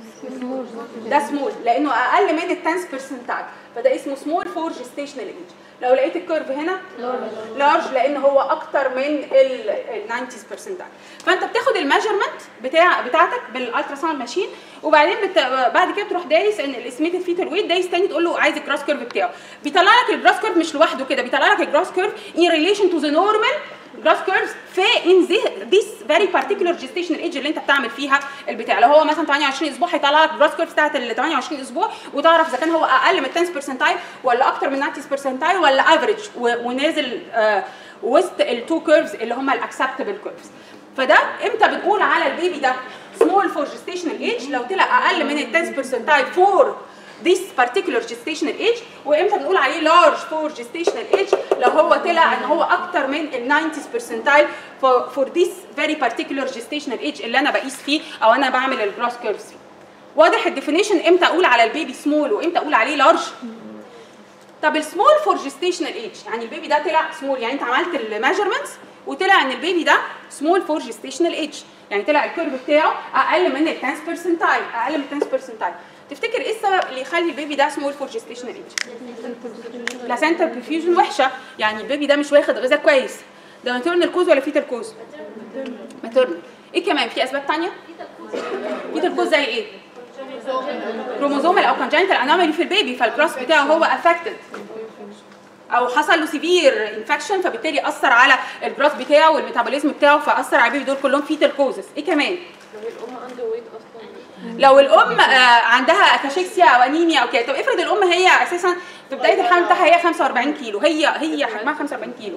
ده سمول لانه اقل من ال 10 برسنتايل فده اسمه سمول فور جيستيشنال ايج لو لقيت الكيرف هنا لارج لان هو اكتر من ال 90 برسنتايل فانت بتاخد الميجرمنت بتاع بتاعتك بالالترا ساوند ماشين وبعدين بت... بعد كده تروح دايس ان الاسميتد فيتال ويت دايس تاني تقول له عايز الجراس كيرف بتاعه بيطلع لك الجراس كيرف مش لوحده كده بيطلع لك الجراس كيرف ان ريليشن تو ذا نورمال جراس كيرفز في ان ذيس فيري بارتيكولار جيستيشنال ايج اللي انت بتعمل فيها البتاع لو هو مثلا 28 اسبوع هيطلع لك الجراس كيرف بتاعت ال 28 اسبوع وتعرف اذا كان هو اقل من 10 برسنتايل ولا اكتر من 90 برسنتايل ولا افريج ونازل آه وسط التو كيرفز اللي هم الاكسبتبل كيرفز فده امتى بنقول على البيبي ده سمول فور جيستيشنال ايج لو طلع اقل من ال 10 برسنتايل فور this particular gestational age وامتى بنقول عليه large for gestational age لو هو طلع ان هو اكتر من ال 90 percentile for, for this very particular gestational age اللي انا بقيس فيه او انا بعمل الجراس كيرفز فيه واضح الديفينيشن امتى اقول على البيبي سمول وامتى اقول عليه لارج طب السمول فور جيستيشنال ايج يعني البيبي ده طلع سمول يعني انت عملت الميجرمنتس وطلع ان البيبي ده سمول فور جيستيشنال ايج يعني طلع الكيرف بتاعه اقل من ال 10 برسنتايل اقل من 10 برسنتايل تفتكر ايه السبب اللي يخلي البيبي ده سمول فور جيستيشنال ايج بلاسنتا برفيوجن وحشه يعني البيبي ده مش واخد غذاء كويس ده ماتيرنال كوز ولا فيتال كوز ماتيرنال ايه كمان في اسباب تانية فيتال كوز زي ايه كروموزومال او كونجنتال انومالي في البيبي فالكروس بتاعه هو افكتد او حصل له سيفير انفكشن فبالتالي اثر على الجراس بتاعه والميتابوليزم بتاعه فاثر على البيبي دول كلهم فيتال كوزز ايه كمان لو الام اندر ويت اصلا لو الام آه، عندها اكاشيكسيا او انيميا او كده طب افرض الام هي اساسا في بدايه الحمل بتاعها هي 45 كيلو هي هي حجمها 45 كيلو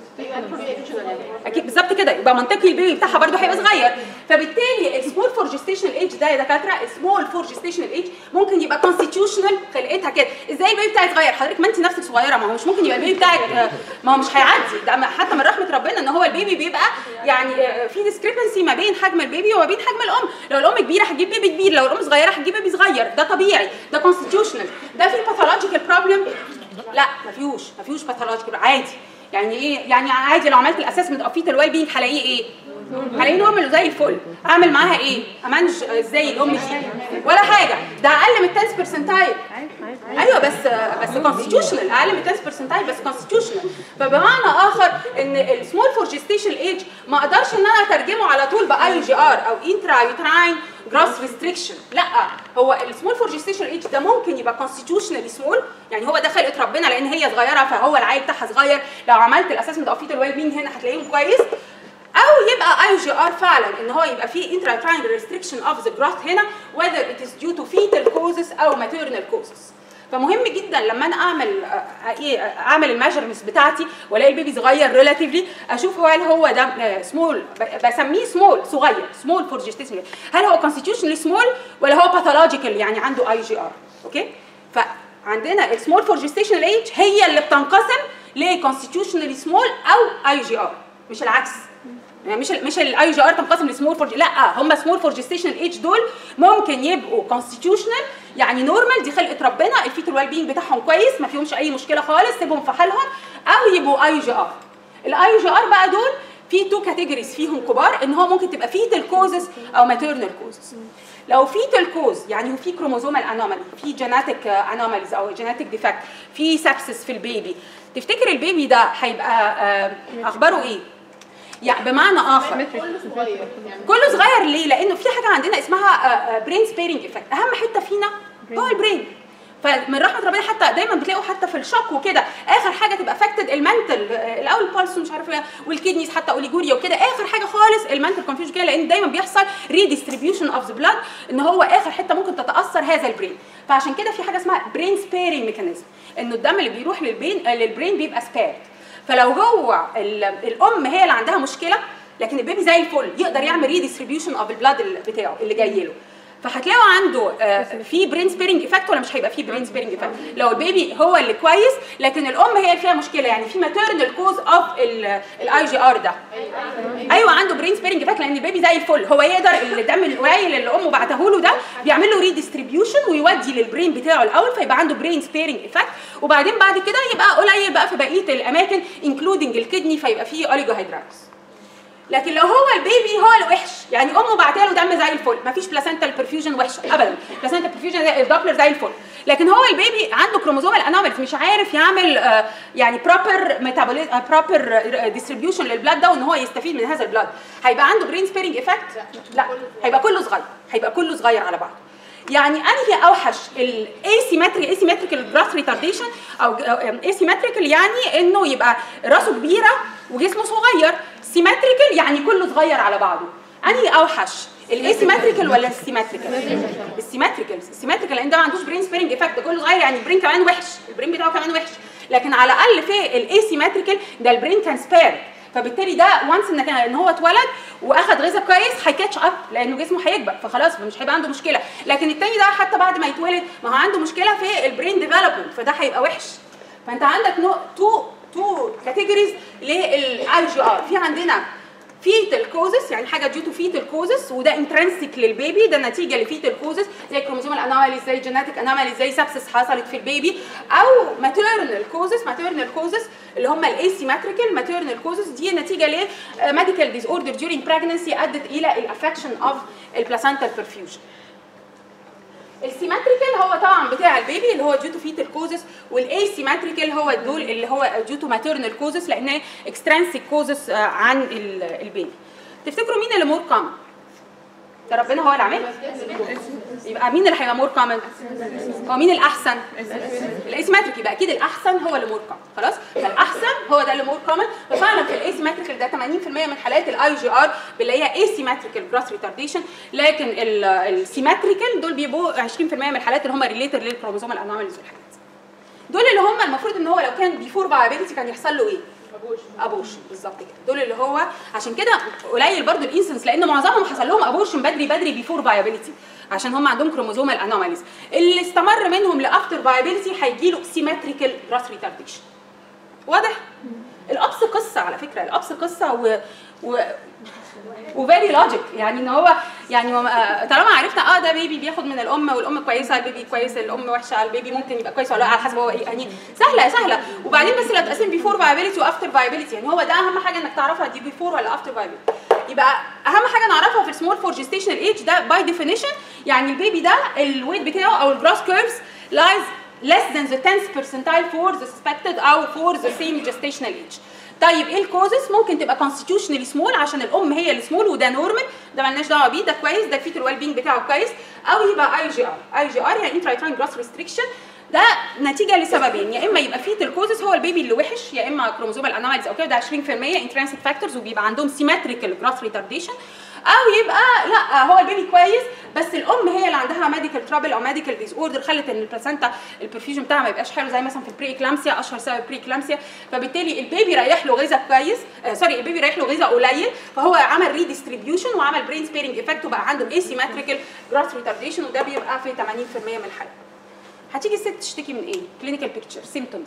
اكيد بالظبط كده يبقى منطقي البيبي بتاعها برده هيبقى صغير فبالتالي السمول فور جيستيشنال ايج ده يا دكاتره السمول فور جيستيشنال ايج ممكن يبقى كونستيتيوشنال خلقتها كده ازاي البيبي بتاعك صغير حضرتك ما انت نفسك صغيره ما هو مش ممكن يبقى البيبي بتاعك آه، ما هو مش هيعدي ده ما- حتى من رحمه ربنا ان هو البيبي بيبقى يعني آه، في ديسكريبنسي ما بين حجم البيبي وما بين حجم الام لو الام كبيره هتجيب بيبي كبير لو الام صغيره هتجيب بيبي صغير ده طبيعي ده كونستيتيوشنال ده في باثولوجيكال بروبلم لا ما فيهوش ما فيهوش باثولوجيكال عادي يعني ايه يعني عادي لو عملت الاسسمنت اوف فيتال ويل بينج هلاقيه ايه هلاقيه نورمال وزي الفل اعمل معاها ايه امانج ازاي الام دي ولا حاجه ده اقل من 10 برسنتايل ايوه بس بس كونستيتيوشنال اقل من 10 برسنتايل بس كونستيتيوشنال فبمعنى اخر ان السمول فور جيستيشن ايج ما اقدرش ان انا اترجمه على طول باي جي ار او انترا يوتراين جراس ريستريكشن لا هو السمول فور جيستيشن ايج ده ممكن يبقى كونستيتيوشنالي سمول يعني هو ده خلقه ربنا لان هي صغيره فهو العيل بتاعها صغير لو عملت الاسسمنت اوف فيتال ويل بينج هنا هتلاقيهم كويس او يبقى اي جي ار فعلا ان هو يبقى فيه انترا تراينجل ريستريكشن اوف ذا جروث هنا whether it is due to fetal causes او maternal causes فمهم جدا لما انا اعمل آه، ايه آه، اعمل الميجرمنتس بتاعتي والاقي البيبي صغير ريلاتيفلي اشوف هو هل هو ده سمول بسميه سمول صغير سمول فور جيستيشن هل هو كونستيتيوشنالي سمول ولا هو باثولوجيكال يعني عنده اي جي ار اوكي فعندنا السمول فور جيستيشنال ايج هي اللي بتنقسم لكونستيتيوشنالي سمول او اي جي ار مش العكس يعني مش ال مش الاي جي ار تنقسم لسمول فور لا هم سمول فور جيستيشنال ايج دول ممكن يبقوا كونستيتيوشنال يعني نورمال دي خلقه ربنا الفيتال ويل بينج بتاعهم كويس ما فيهمش اي مشكله خالص سيبهم في حالهم او يبقوا اي جي ار الاي جي ار بقى دول في تو كاتيجوريز فيهم كبار ان هو ممكن تبقى فيتال كوزز او ماتيرنال كوزز لو فيتال كوز يعني في كروموزومال انومالي في جيناتيك انوماليز او جيناتيك ديفكت في سابسس في البيبي تفتكر البيبي ده هيبقى آه، اخباره ايه يعني بمعنى اخر كله صغير يعني كله صغير ليه؟ لانه في حاجه عندنا اسمها برين سبيرنج افكت، اهم حته فينا هو البرين. فمن رحمه ربنا حتى دايما بتلاقوا حتى في الشوك وكده اخر حاجه تبقى افكتد المنتل الاول البالس ومش عارف ايه والكدنيز حتى اوليجوريا وكده اخر حاجه خالص المنتل كونفيوجن كده لان دايما بيحصل ريديستريبيوشن اوف ذا بلاد ان هو اخر حته ممكن تتاثر هذا البرين فعشان كده في حاجه اسمها برين سبيرنج ميكانيزم انه الدم اللي بيروح للبرين للبرين بيبقى سبيرد فلو هو ال- الام هي اللي عندها مشكله لكن البيبي زي الفل يقدر يعمل ريديستريبيوشن اوف البلاد بتاعه اللي جاي له فهتلاقوا عنده آه، في برين سبيرنج افكت ولا مش هيبقى في برين سبيرنج افكت لو البيبي هو اللي كويس لكن الام هي اللي فيها مشكله يعني في ماتيرنال كوز اوف الاي جي ار ده ايوه عنده برين سبيرنج افكت لان البيبي زي الفل هو يقدر الدم القليل اللي امه بعته له ده بيعمل له ريديستريبيوشن ويودي للبرين بتاعه الاول فيبقى عنده برين سبيرنج افكت وبعدين بعد كده يبقى قليل بقى في بقيه الاماكن انكلودنج الكدني فيبقى فيه اوليجوهيدراتس لكن لو هو البيبي هو الوحش يعني امه بعتها له دم زي الفل مفيش بلاسنتال برفيوجن وحشه ابدا بلاسنتال برفيوجن زي الدوبلر زي الفل لكن هو البيبي عنده كروموزومال انوماليز مش عارف يعمل آه، يعني بروبر ميتابوليزم بروبر ديستريبيوشن للبلاد ده وان هو يستفيد من هذا البلاد هيبقى عنده برين سبيرنج افكت لا هيبقى كله صغير هيبقى كله صغير على بعضه يعني انهي اوحش الاسيمتري اسيمتريكال جراس ريتارديشن او اسيمتريكال يعني انه يبقى راسه كبيره وجسمه صغير سيمتريكال يعني كله صغير على بعضه انهي اوحش الاسيمتريكال ولا السيمتريكال السيمتريكال السيمتريكال لان ده ما عندوش برين سبيرنج افكت ده كله صغير يعني البرين كمان وحش البرين بتاعه كمان وحش لكن على الاقل في الاسيمتريكال ده البرين كان سبير فبالتالي ده وانس ان كان ان هو اتولد واخد غذاء كويس هيكاتش اب لانه جسمه هيكبر فخلاص مش هيبقى عنده مشكله لكن التاني ده حتى بعد ما يتولد ما هو عنده مشكله في البرين ديفلوبمنت فده هيبقى وحش فانت عندك نوع تو تو كاتيجوريز للاي جي ار في عندنا فيتال كوزس يعني حاجه ديو تو فيتال كوزس وده انترنسيك للبيبي ده نتيجه لفيتال كوزس زي كروموزومال انوماليز زي جيناتيك انوماليز زي سابسس حصلت في البيبي او ماتيرنال كوزس ماتيرنال كوزس اللي هم الاسيمتريكال ماتيرنال كوزس دي نتيجه لميديكال ديز اوردر during pregnancy ادت الى الافكشن اوف البلاسنتال perfusion السيمتريكال هو طبعا بتاع البيبي اللي هو ديو تو فيتال كوزس والاسيمتريكال هو دول اللي هو ديو تو ماتيرنال كوزس لان اكسترانسيك كوزس عن ال- البيبي تفتكروا مين اللي مور كومن ده ربنا هو اللي عاملها يبقى مين اللي هيبقى مور كومن هو مين الاحسن الاسيمتريك يبقى اكيد الاحسن هو اللي مور كومن خلاص فالاحسن هو ده اللي مور كومن ففعلا في الاسيمتريكال ده 80% من حالات الاي جي ار بنلاقيها اسيمتريكال جراس ريتارديشن لكن السيمتريكال دول بيبقوا 20% من الحالات اللي هم ريليتد للكروموزوم الانوماليز والحاجات دي. دول اللي هم المفروض ان هو لو كان بيفور فايبيليتي كان يحصل له ايه؟ ابوشن بالظبط كده دول اللي هو عشان كده قليل برضو الانسنس لان معظمهم حصل لهم ابوشن بدري بدري بيفور فايبيليتي عشان هم عندهم كروموزومال انوماليز اللي استمر منهم لافتر فايبيليتي هيجي له سيمتريكال جراس ريتارديشن واضح الابس قصه على فكره الابس قصه و, و... وفيري لوجيك يعني ان هو يعني وما- طالما عرفنا اه ده بيبي بياخد من الام والام كويسه البيبي كويس الام وحشه البيبي ممكن يبقى كويس ولا لا على حسب هو ايه يعني سهله سهله وبعدين بس لو تقسم بيفور فايبيليتي وافتر فايبيليتي يعني هو ده اهم حاجه انك تعرفها دي بيفور ولا افتر فايبيليتي يبقى اهم حاجه نعرفها في السمول فور جيستيشنال ايج ده باي ديفينيشن يعني البيبي ده الويت بتاعه او الجراس كيرفز لايز less than the 10th percentile for the suspected او for the same gestational age طيب ايه الكوزس ممكن تبقى constitutionally small عشان الام هي السمول وده نورمال ده مالناش دعوه بيه ده كويس ده الفيتال ويل بينج بتاعه كويس او يبقى اي جي ار اي جي ار يعني انترايتراين جراس ريستريكشن ده نتيجه لسببين يا اما يبقى فيتال كوزس هو البيبي اللي وحش يا اما كروموزومال انوماليز او كده ده 20% انترانسيك فاكتورز وبيبقى عندهم سيمتريكال جراس ريتارديشن او يبقى لا هو البيبي كويس بس الام هي اللي عندها ميديكال ترابل او ميديكال ديز اوردر خلت ان البلاسنتا البرفيوجن بتاعها ما يبقاش حلو زي مثلا في البري اكلامسيا اشهر سبب بري اكلامسيا فبالتالي البيبي رايح له غذاء كويس آه سوري البيبي رايح له غذاء قليل فهو عمل ريديستريبيوشن وعمل برين سبيرنج افكت وبقى عنده اسيمتريكال جراس ريتارديشن وده بيبقى في 80% من الحالات هتيجي الست تشتكي من ايه كلينيكال بيكتشر سيمتومز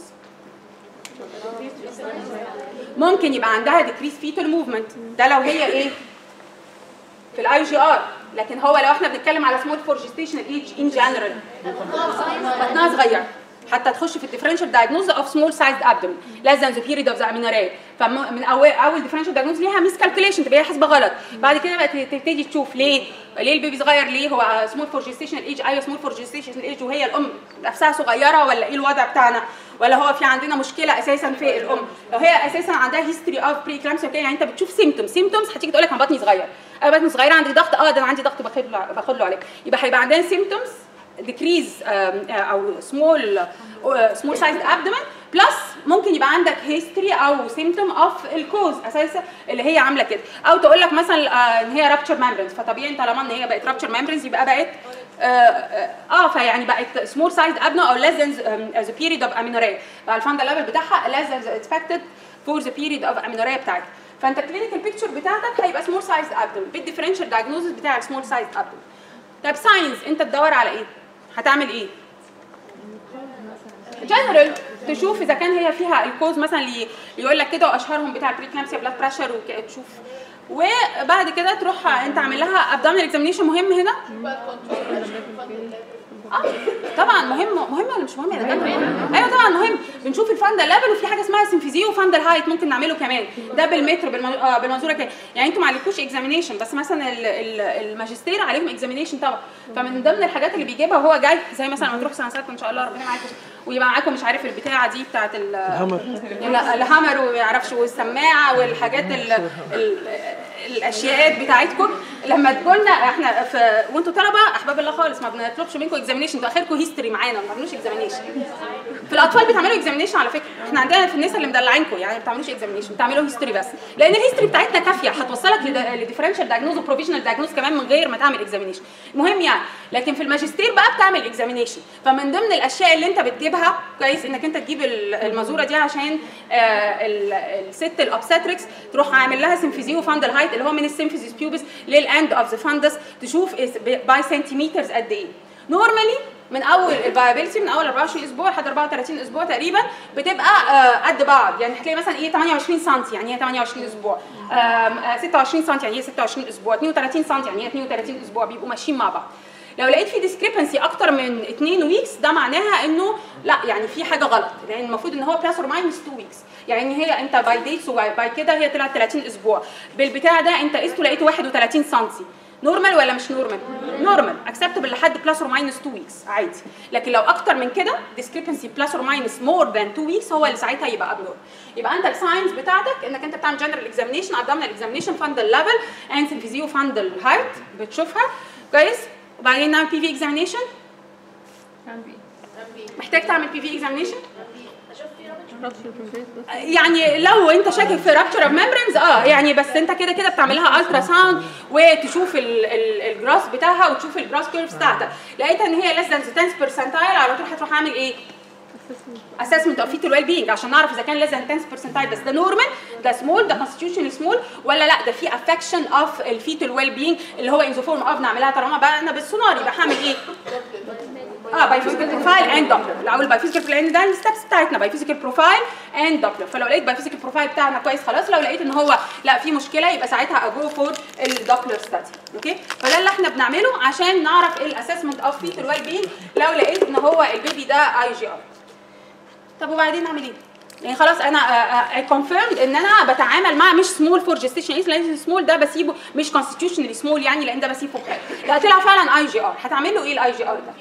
ممكن يبقى عندها ديكريس فيتال موفمنت ده لو هي ايه في الاي جي ار لكن هو لو احنا بنتكلم على سمول فور جيستيشنال ايج ان جنرال بطنها صغير حتى تخش في الديفرنشال دايجنوز اوف سمول سايز ابدومن less than the period of the amenorrhea فمن اول اول ديفرنشال دايجنوز ليها ميس كالكوليشن تبقى هي حاسبه غلط بعد كده بقى تبتدي تشوف ليه ليه البيبي صغير ليه هو سمول فور جيستيشنال ايج ايوه سمول فور جيستيشنال ايج وهي الام نفسها صغيره ولا ايه الوضع بتاعنا ولا هو في عندنا مشكله اساسا في الام لو هي اساسا عندها هيستوري اوف بري كلامسيا يعني انت بتشوف سيمتوم سيمتومز هتيجي تقول لك انا بطني صغير انا بطني صغيره عندي ضغط اه ده انا عندي ضغط باخد له باخد له عليه يبقى هيبقى عندنا سيمتومز decrease um, او small uh, small sized abdomen بلس ممكن يبقى عندك هيستوري او سيمتوم اوف الكوز اساسا اللي هي عامله كده او تقول لك مثلا آه، ان هي رابتشر ميمبرنز فطبيعي طالما ان هي بقت رابتشر ميمبرنز يبقى بقت اه, آه, آه فيعني بقت سمول سايز ابنو او less than um, the period of amenorrhea بقى الفاندا ليفل بتاعها less than the expected for the period of amenorrhea بتاعتك فانت الكلينيكال بيكتشر بتاعتك هيبقى سمول سايز ابدومن بالديفرنشال دايجنوزس بتاع السمول سايز ابدومن طب ساينز انت تدور على ايه؟ هتعمل ايه؟ جنرال تشوف اذا كان هي فيها الكوز مثلا اللي يقول لك كده واشهرهم بتاع البريكلامسيا بلاد بريشر وتشوف وبعد كده تروح انت عامل لها ابدومينال اكزامينيشن مهم هنا اه طبعا مهم مهم ولا مش مهم يا دكاتره؟ ايوه طبعا مهم بنشوف الفاندا ليفل وفي حاجه اسمها سيمفيزيو وفاندال هايت ممكن نعمله كمان ده بالمتر بالمن... آه بالمنظوره كده يعني انتوا ما عليكوش اكزامينيشن بس مثلا ال... ال... الماجستير عليهم اكزامينيشن طبعا فمن ضمن الحاجات اللي بيجيبها وهو جاي زي مثلا لما تروح سنه سته ان شاء الله ربنا معاكم ويبقى معاكم مش عارف البتاعه دي بتاعت ال... الهامر. لا، الهامر وما يعرفش والسماعه والحاجات ال... ال... الاشياءات بتاعتكم لما تقولنا احنا في وانتوا طلبه احباب الله خالص ما بنطلبش منكم اكزامينيشن انتوا اخركم هيستوري معانا ما بتعملوش اكزامينيشن في الاطفال بتعملوا اكزامينيشن على فكره احنا عندنا في الناس اللي مدلعينكم يعني ما بتعملوش اكزامينيشن بتعملوا هيستوري بس لان الهيستوري بتاعتنا كافيه هتوصلك لديفرنشال دايجنوز وبروفيشنال دايجنوز كمان من غير ما تعمل اكزامينيشن المهم يعني لكن في الماجستير بقى بتعمل اكزامينيشن فمن ضمن الاشياء اللي انت بتجيبها كويس انك انت تجيب ال- المازوره دي عشان آه، ال- الست الابستريكس تروح عامل لها سيمفيزيو فاندل هايت اللي هو من السيمفيزيس بيوبس للاند اوف ذا فاندس تشوف باي سنتيمترز قد ايه نورمالي من اول الفايبيلتي من اول 24 اسبوع لحد 34 اسبوع تقريبا بتبقى آه، قد بعض يعني هتلاقي مثلا ايه 28 سم يعني هي 28 اسبوع آم، آه، 26 سم يعني هي 26 اسبوع 32 سم يعني هي 32 اسبوع بيبقوا ماشيين مع بعض لو لقيت في ديسكريبنسي اكتر من 2 ويكس ده معناها انه لا يعني في حاجه غلط لان المفروض ان هو بلس اور ماينس 2 ويكس يعني هي انت باي ديتس وباي كده هي طلعت 30 اسبوع بالبتاع ده انت قسته لقيته 31 سم نورمال ولا مش نورمال؟ نورمال اكسبتبل لحد بلس اور ماينس 2 ويكس عادي لكن لو اكتر من كده ديسكريبنسي بلس اور ماينس مور ذان 2 ويكس هو اللي ساعتها يبقى ابنور يبقى انت الساينز بتاعتك انك انت بتعمل جنرال اكزامينيشن ابدومينال اكزامينيشن فاندل ليفل اند سيمفيزيو فاندل هايت بتشوفها كويس وبعدين نعمل بي في اكزامينيشن محتاج تعمل بي في اكزامينيشن اشوف في رابط يعني لو انت شاكك في رابتشر اوف ميمبرنز اه يعني بس انت كده كده بتعمل لها الترا ساوند وتشوف ال- ال- الجراس بتاعها وتشوف الجراس كيرفز بتاعتها لقيتها ان هي less than 10 برسنتايل على طول هتروح عامل ايه؟ اسسمنت اوف فيتال ويل بينج عشان نعرف اذا كان less than 10 برسنتايل بس ده نورمال ده سمول ده كونستيتيوشن سمول ولا لا ده في افكشن اوف الفيتال ويل بينج اللي هو ان ذا فورم اوف نعملها طالما بقى انا بالسونار يبقى هعمل ايه؟ اه باي فيزيكال بروفايل اند دوبلر الاول باي فيزيكال لان ده الستبس بتاعتنا باي فيزيكال بروفايل اند دوبلر فلو لقيت باي فيزيكال بروفايل بتاعنا كويس خلاص لو لقيت ان هو لا في مشكله يبقى ساعتها اجو فور الدوبلر ستادي اوكي فده اللي احنا بنعمله عشان نعرف ايه الاسسمنت اوف فيتال ويل بينج لو لقيت ان هو البيبي ده اي جي ار طب وبعدين اعمل ايه؟ يعني خلاص انا اي كونفيرمد ان انا بتعامل مع مش سمول فور جيستيشن ايز لان سمول ده بسيبه مش كونستيتيوشنالي سمول يعني لان ده بسيبه بحاجه لا طلع فعلا اي جي ار هتعمل له ايه الاي جي ار ده؟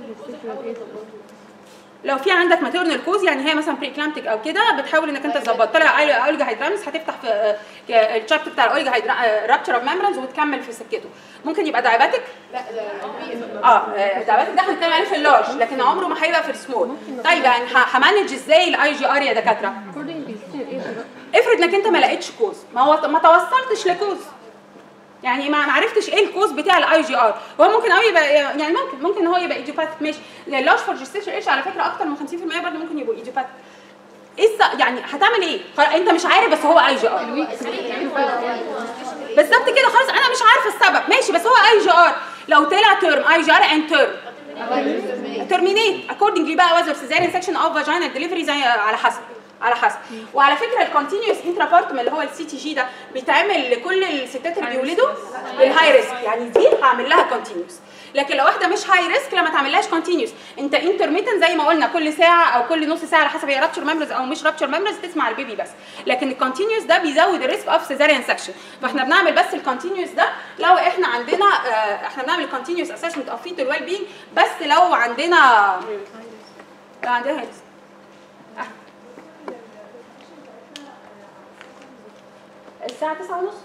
لو في عندك ماتيرنال كوز يعني هي مثلا بري كلامتيك او كده بتحاول انك انت تظبط طلع اولجا هيدرامس هتفتح في آه، الشابتر بتاع الاولجا رابتشر اوف ميمبرنز وتكمل في سكته ممكن يبقى داياباتيك لا ده اه داياباتيك ده هنتكلم عليه في اللارج لكن عمره ما هيبقى في السمول طيب يعني ه- همانج ازاي الاي جي ار يا دكاتره افرض انك انت ما لقيتش كوز ما هو ما توصلتش لكوز يعني ما ما عرفتش ايه الكوز بتاع الاي جي ار هو ممكن قوي يبقى يعني ممكن ممكن هو يبقى ايديوباثيك ماشي اللارج فور جيستيشن ايش على فكره اكتر من 50% برضه ممكن يبقوا ايديوباثيك ايه الس- يعني هتعمل ايه؟ خلاص انت مش عارف بس هو اي جي ار بالظبط كده خلاص انا مش عارفه السبب ماشي بس هو اي جي ار لو طلع تيرم اي جي ار اند تيرم terminate accordingly بقى whether cesarean section او vaginal delivery زي على حسب على حسب وعلى فكره الكونتينيوس انترابارتم اللي هو السي تي جي ده بيتعمل لكل الستات اللي بيولدوا الهاي ريسك يعني دي هعمل لها كونتينيوس لكن لو واحده مش هاي ريسك لما تعملهاش كونتينيوس انت انترميتنت زي ما قلنا كل ساعه او كل نص ساعه على حسب هي رابتشر ميمبرز او مش رابتشر ميمبرز تسمع البيبي بس لكن الكونتينيوس ده بيزود الريسك اوف سيزاريان سكشن فاحنا بنعمل بس الكونتينيوس ده لو احنا عندنا آه، احنا بنعمل كونتينيوس اسسمنت اوف فيتال ويل بينج بس لو عندنا لو عندنا هيدز الساعة 9 ونص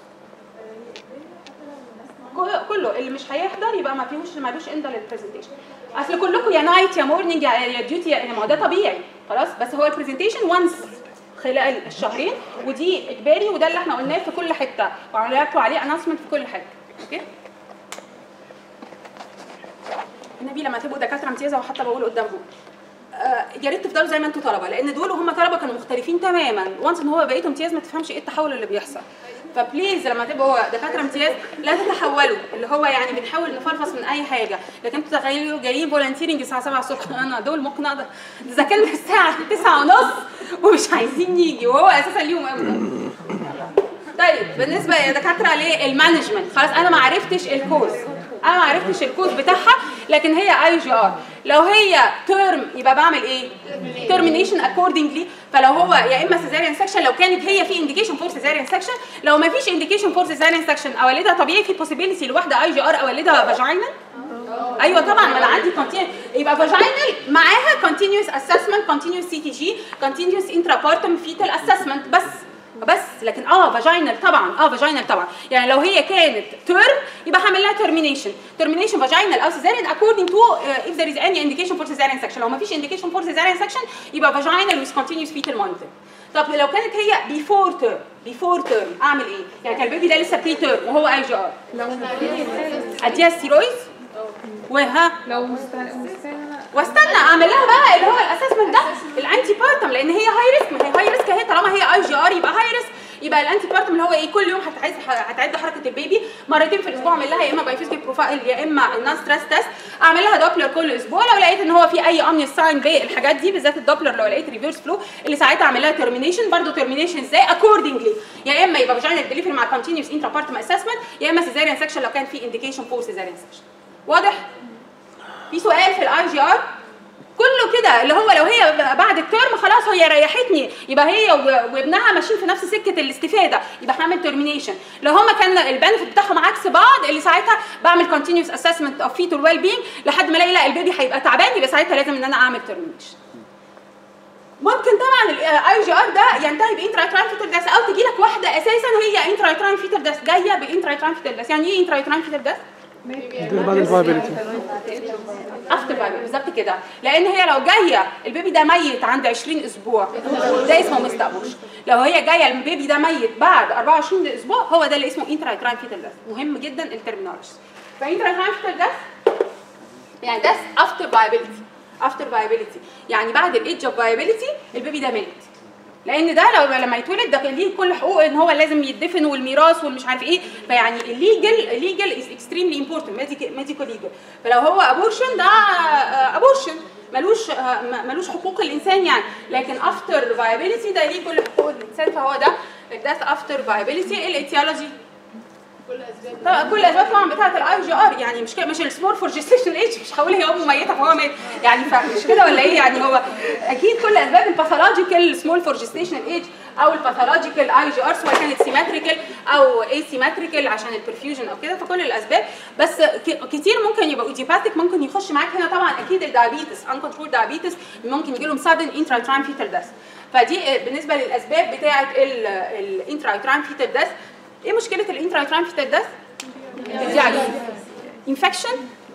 كل- كله اللي مش هيحضر يبقى ما فيهوش مالوش انت للبرزنتيشن اصل كلكم يا نايت يا مورنينج يا يا ديوتي يا ما هو ده طبيعي خلاص بس هو البرزنتيشن وانس خلال الشهرين ودي اجباري وده اللي احنا قلناه في كل حته وعملنا لكم عليه اناونسمنت في كل حته اوكي النبي لما تبقوا دكاتره امتيازه وحتى بقول قدامهم آه، يا ريت تفضلوا زي ما انتوا طلبه لان دول وهم طلبه كانوا مختلفين تماما وانس ان هو بقيتوا امتياز ما تفهمش ايه التحول اللي بيحصل فبليز لما تبقوا دكاتره امتياز لا تتحولوا اللي هو يعني بنحاول نفلفص من اي حاجه لكن انتوا تخيلوا جايين فولنتيرنج الساعه 7 الصبح انا دول ممكن اقدر اذا كان الساعه 9 ونص ومش عايزين يجي وهو اساسا ليهم امتى طيب بالنسبه يا دكاتره للمانجمنت خلاص انا ما عرفتش الكوز انا ما عرفتش الكوز بتاعها لكن هي اي جي ار لو هي ترم يبقى بعمل ايه termination accordingly فلو هو يا اما سيزاريان سكشن لو كانت هي في انديكيشن فور سيزاريان سكشن لو ما فيش انديكيشن فور سيزاريان سكشن اولدها طبيعي في possibility لواحده اي جي ار اولدها فاجينال ايوه طبعا ما انا عندي كونتينيوس يبقى فاجينال معاها continuous assessment continuous سي تي جي continuous intrapartum fetal assessment بس بس لكن اه فاجينال طبعا اه فاجينال طبعا يعني لو هي كانت ترم يبقى هعمل لها termination termination فاجينال او cesarean according to uh, if there is any indication for cesarean section لو ما فيش indication for cesarean section يبقى vaginal with continuous fetal monitoring طب لو كانت هي before term before term اعمل ايه؟ يعني كان البيبي ده لسه بري term وهو اي جي ار اديها ستيرويدز وها لو مستنى مستنى واستنى اعمل لها بقى اللي هو الاسسمنت ده الانتي بارتم لان هي هاي ريسك ما هي هاي ريسك اهي طالما هي اي جي ار يبقى هاي ريسك يبقى الانتي بارتم اللي هو ايه كل يوم هتعد هتعد حركه البيبي مرتين في الاسبوع اعمل لها يا اما بايفيزيكال بروفايل يا اما النون ستريس تيست اعمل لها دوبلر كل اسبوع لو لقيت ان هو في اي امني ساين بالحاجات دي بالذات الدوبلر لو لقيت ريفيرس فلو اللي ساعتها اعمل لها ترمينيشن برضه ترمينيشن ازاي اكوردنجلي يا اما يبقى فاجينال ديليفري مع كونتينيوس انترا بارتم اسسمنت يا اما سيزاريان سكشن لو كان في انديكيشن فور سيزاريان سكشن واضح في سؤال في الاي جي ار كله كده اللي هو لو هي بعد الترم خلاص هي ريحتني يبقى هي و- وابنها ماشيين في نفس سكه الاستفاده يبقى هعمل ترمينيشن لو هما كان البنفيت بتاعهم عكس بعض اللي ساعتها بعمل كونتينيوس اسسمنت اوف فيتال ويل بينج لحد ما الاقي لا البيبي هيبقى تعبان يبقى ساعتها لازم ان انا اعمل ترمينيشن ممكن طبعا الاي جي ار ده ينتهي بانترايتران فيتال داس او تجي لك واحده اساسا هي انترايتران فيتال داس جايه بانترايتران فيتال داس يعني ايه انترايتران فيتال داس؟ ده بعد الفايبيليتي افتر بايبي بالظبط كده لان هي لو جايه البيبي ده ميت عند 20 اسبوع ده اسمه مست ابوش لو هي جايه البيبي ده ميت بعد 24 اسبوع هو ده اللي اسمه انترايتران فيتال داس مهم جدا الترمينولوجي فانترايتران فيتال داس يعني ده افتر فايبيليتي افتر فايبيليتي يعني بعد الايدج اوف فايبيليتي البيبي ده مات لان ده لو لما يتولد ده كان ليه كل حقوق ان هو لازم يدفن والميراث والمش عارف ايه فيعني الليجل الليجل از اكستريملي امبورتنت ميديكال ليجل فلو هو ابورشن ده ابورشن ملوش آه، م- ملوش حقوق الانسان يعني لكن افتر فايبيليتي ده ليه كل حقوق الانسان فهو ده الداث افتر فايبيليتي الايتيولوجي كل اسباب طبعا كل الاسباب طبعا بتاعه الاي جي ار يعني مش كده مش السمور فور جيستيشن ايج مش هقول هي امه ميته فهو مات يعني فمش كده ولا ايه يعني هو اكيد كل اسباب الباثولوجيكال سمول فور جيستيشن ايج او الباثولوجيكال اي جي ار سواء كانت سيمتريكال او اي سيمتريكال عشان البرفيوجن او كده فكل الاسباب بس ك- كتير ممكن يبقى ايديوباثيك ممكن يخش معاك هنا طبعا اكيد الدايابيتس ان كنترول دايابيتس ممكن يجي لهم سادن انترا فيتال داس فدي بالنسبه للاسباب بتاعه الانترا فيتال داس ايه مشكله الانترا فيتال داس؟ دي عجيبه انفكشن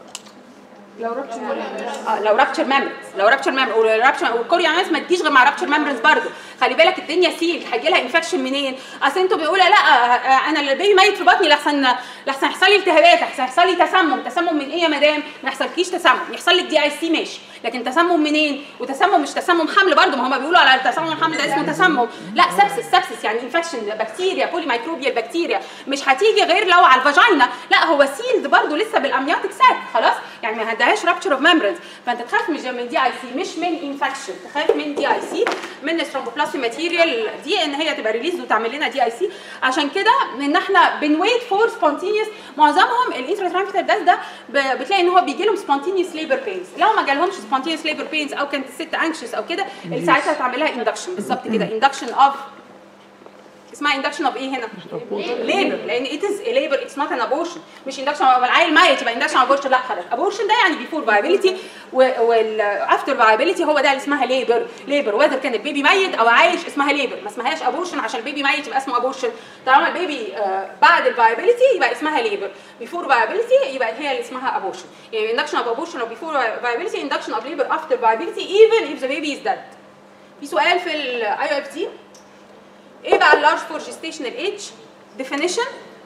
لو رحت اه لو رابتشر ميمبرز لو رابتشر ميمبرز ورابتشر والكوريا ميمبرز ما تجيش غير مع رابتشر ميمبرز برضه خلي بالك الدنيا سيل هيجي لها انفكشن منين اصل انتوا بيقولوا لا آه، انا البيبي ميت في بطني لحسن لحسن يحصل لي التهابات لحسن يحصل لي تسمم تسمم من ايه يا مدام ما يحصلكيش تسمم يحصل لك دي اي سي ماشي لكن تسمم منين وتسمم مش تسمم حمل برضه ما هم بيقولوا على التسمم الحمل ده اسمه تسمم لا سبسس سبسس يعني انفكشن بكتيريا بولي مايكروبيال بكتيريا مش هتيجي غير لو على الفاجينا لا هو سيلد برضه لسه بالامنيوتيك ساك خلاص يعني ما هدهاش رابتشر اوف ميمبرنز فانت تخاف مش من دي اي سي مش من انفكشن تخاف من دي اي سي من الثرومبوبلاسمي ماتيريال دي ان هي تبقى ريليز وتعمل لنا دي اي سي عشان كده ان احنا بنويت فور سبونتينيوس معظمهم الانتراترانفيتال داس ده ب- بتلاقي ان هو بيجي لهم سبونتينيوس ليبر بينز لو ما جالهمش سبونتينيوس ليبر بينز او كانت الست انكشس او كده اللي ساعتها هتعمل لها اندكشن بالظبط كده اندكشن اوف اسمها اندكشن اوف ايه هنا؟ ليبر لان ات از ليبر اتس نوت ان ابورشن مش اندكشن العيل ميت يبقى اندكشن ابورشن لا خلاص ابورشن ده يعني بيفور فايبيليتي والافتر فايبيليتي هو ده اللي اسمها ليبر ليبر وذر كان البيبي ميت او عايش اسمها ليبر ما اسمهاش ابورشن عشان البيبي ميت يبقى اسمه ابورشن طالما البيبي آه، بعد الفايبيليتي يبقى اسمها ليبر بيفور فايبيليتي يبقى هي اللي اسمها ابورشن يعني اندكشن اوف ابورشن او بيفور فايبيليتي اندكشن اوف ليبر افتر فايبيليتي ايفن اف ذا بيبي از ديد في سؤال في الاي اف تي ايه بقى اللارج فور جيستيشنال ايج ديفينيشن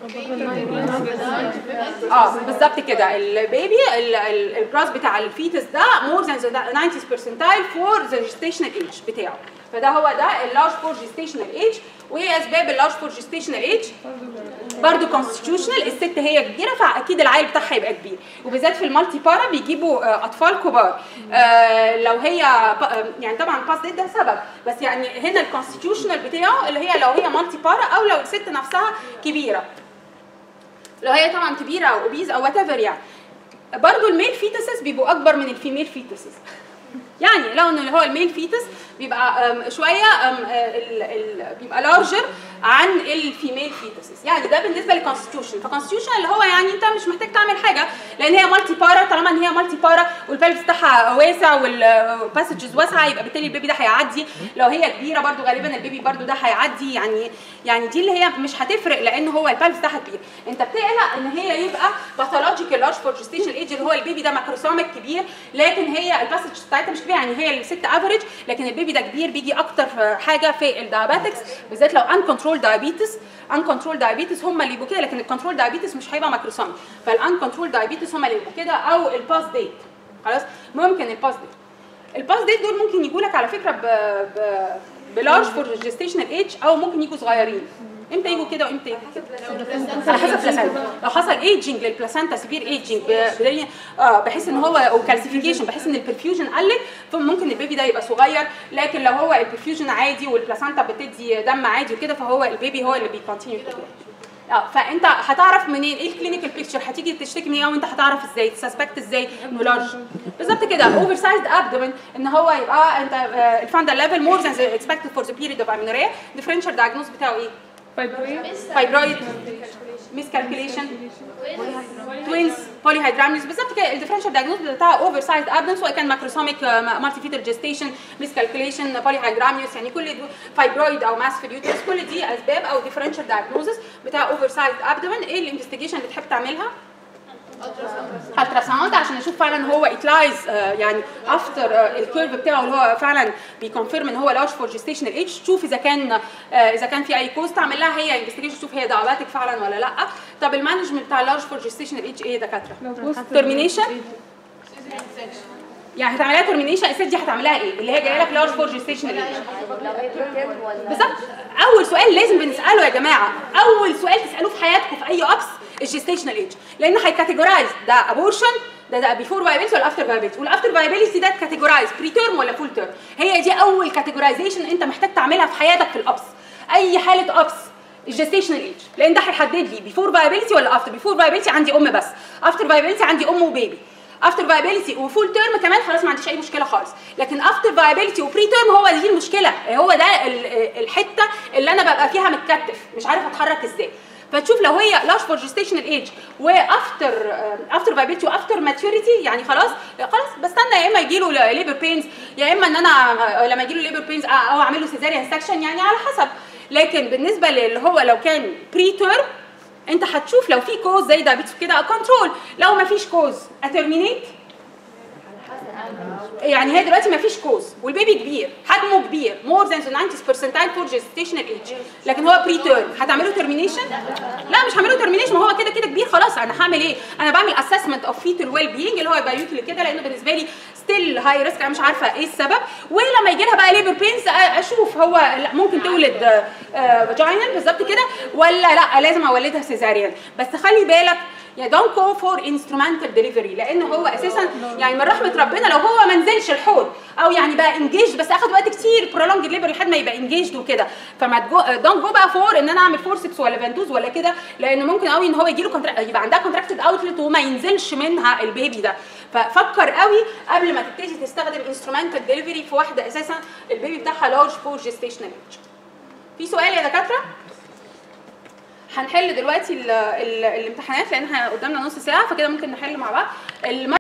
اه بالظبط كده البيبي الجراس بتاع الفيتس ده مور ذان 90 percentile فور ذا جيستيشنال ايج بتاعه فده هو ده اللارج فور جيستيشنال ايج وايه اسباب اللارج فور جيستيشنال ايج برضه كونستيتيوشنال الست هي كبيره فاكيد العيل بتاعها يبقى كبير وبالذات في المالتي بارا بيجيبوا آه، اطفال كبار آه، لو هي ب- آه، يعني طبعا باس ده سبب بس يعني هنا الكونستيتيوشنال بتاعه اللي هي لو هي مالتي بارا او لو الست نفسها كبيره لو هي طبعا كبيره او اوبيز او وات ايفر يعني برضه الميل فيتسز بيبقوا اكبر من الفيميل فيتسز يعني لو ان اللي هو الميل فيتس بيبقى أم، شويه أم، آه، ال- ال- بيبقى لارجر عن الفيميل فيتسز يعني ده بالنسبه للكونستيوشن فالكونستيوشن اللي هو يعني انت مش محتاج تعمل حاجه لان هي مالتي بارا طالما ان هي مالتي بارا والبلبس بتاعها واسع والباسجز واسعه يبقى بالتالي البيبي ده هيعدي لو هي كبيره برضو غالبا البيبي برضو ده هيعدي يعني يعني دي اللي هي مش هتفرق لان هو البلبس بتاعها كبير انت بتقلق ان هي يبقى باثولوجيكال لارج فور جيستيشن ايج اللي هو البيبي ده ماكروسومك كبير لكن هي الباسج بتاعتها مش كبيره يعني هي الست افريج لكن البيبي ده كبير بيجي اكتر في حاجه في الدايابيتكس بالذات لو ان كنترول دايابيتس ان كنترول دايابيتس هم اللي يبقوا كده لكن الكنترول دايابيتس مش هيبقى ماكروسومك فالان كنترول دايابيتس هم اللي يبقوا كده او الباس ديت خلاص ممكن الباس ديت الباس ديت دول ممكن يجوا لك على فكره ب ب بلارج فور جيستيشنال ايج او ممكن يجوا صغيرين امتى يجوا كده وامتى يجوا كده على حسب البلاسنتا لو حصل ايجنج للبلاسنتا سيفير ايجنج اه بحيث ان هو وكالسيفيكيشن بحيث ان البرفيوجن قلت فممكن البيبي ده يبقى صغير لكن لو هو البرفيوجن عادي والبلاسنتا بتدي دم عادي وكده فهو البيبي هو اللي بيكونتينيو كده اه فانت هتعرف منين ايه الكلينيكال بيكتشر هتيجي تشتكي من ايه وانت هتعرف ازاي تسسبكت ازاي انه لارج بالظبط كده اوفر سايزد ابدومن ان هو يبقى انت الفاندر ليفل مور ذان اكسبكتد فور ذا بيريد اوف امينوريا ديفرنشال دايجنوز بتاعه ايه؟ فايبرويد ميس كالكوليشن توينز بولي هيدرامنيوس بالظبط كده الديفرنشال دايجنوز بتاعها اوفر سايز ابدن سواء كان ماكروسوميك مالتي فيتر جيستيشن ميس كالكوليشن بولي هيدرامنيوس يعني كل دول فايبرويد او ماس في اليوترس كل دي اسباب او ديفرنشال دايجنوزس بتاع اوفر سايز ابدن ايه الانفستيجيشن اللي تحب تعملها؟ الترا ساوند عشان نشوف فعلا هو اتلايز يعني افتر الكيرف بتاعه اللي هو فعلا بيكونفيرم ان هو لارج فور جيستيشنال ايج تشوف اذا كان آه، اذا كان في اي كوز تعمل لها هي انفستيجيشن تشوف هي دعواتك فعلا ولا لا طب المانجمنت بتاع اللارج فور جيستيشنال ايج ايه يا دكاتره؟ ترمينيشن يعني هتعملها ترمينيشن الست دي هتعملها ايه؟ اللي هي جايه لك لارج فور جيستيشنال ايج بالظبط اول سؤال لازم بنساله يا جماعه اول سؤال تسالوه في حياتكم في اي ابس الجيستيشنال ايج لان هيكاتيجورايز ده ابورشن ده ده بيفور فايبيلتي ولا افتر فايبيلتي والافتر فايبيلتي ده كاتيجورايز بري تيرم ولا فول تيرم هي دي اول كاتيجورايزيشن انت محتاج تعملها في حياتك في الابس اي حاله ابس الجيستيشنال ايج لان ده هيحدد لي بيفور فايبيلتي ولا افتر بيفور فايبيلتي عندي ام بس افتر فايبيلتي عندي ام وبيبي افتر فايبيلتي وفول تيرم كمان خلاص ما عنديش اي مشكله خالص لكن افتر فايبيلتي وبري تيرم هو دي المشكله هو ده ال- الحته اللي انا ببقى فيها متكتف مش عارف اتحرك ازاي فتشوف لو هي لارج فور جيستيشنال ايج وافتر افتر فايبيلتي وافتر ماتيوريتي يعني خلاص خلاص بستنى يا اما يجي له ليبر بينز يا اما ان انا لما يجي له ليبر بينز او اعمل له سيزاريان سكشن يعني على حسب لكن بالنسبه اللي هو لو كان بري تيرم انت هتشوف لو في كوز زي دايابيتس كده كنترول لو ما فيش كوز اترمينيت يعني هي دلوقتي ما فيش كوز والبيبي كبير حجمه كبير مور ذان 90 percentile فور جيستيشنال ايج لكن هو بري تيرم هتعملوا ترمينيشن لا مش هعمله ترمينيشن ما هو كده كده كبير خلاص انا هعمل ايه انا بعمل اسسمنت اوف فيتال ويل بينج اللي هو يبقى يوتل كده لانه بالنسبه لي ستيل هاي ريسك انا مش عارفه ايه السبب ولما يجي لها بقى ليبر بينز اشوف هو لا ممكن تولد فاجينال بالظبط كده ولا لا لازم اولدها سيزاريان بس خلي بالك يعني دونت جو فور انسترومنتال ديليفري لان هو اساسا يعني من رحمه ربنا لو هو ما نزلش الحوض او يعني بقى انجيج بس اخد وقت كتير برولونج ليبر لحد ما يبقى انجيجد وكده فما دونت جو بقى فور ان انا اعمل فورسكس ولا فانتوز ولا كده لان ممكن قوي ان هو يجي له كونتراكت يبقى عندها كونتراكتد اوتلت وما ينزلش منها البيبي ده ففكر قوي قبل ما تبتدي تستخدم انسترومنتال ديليفري في واحده اساسا البيبي بتاعها لارج فور جيستيشنال في سؤال يا دكاتره هنحل دلوقتي ال ال الامتحانات لان احنا قدامنا نص ساعه فكده ممكن نحل مع بعض الم-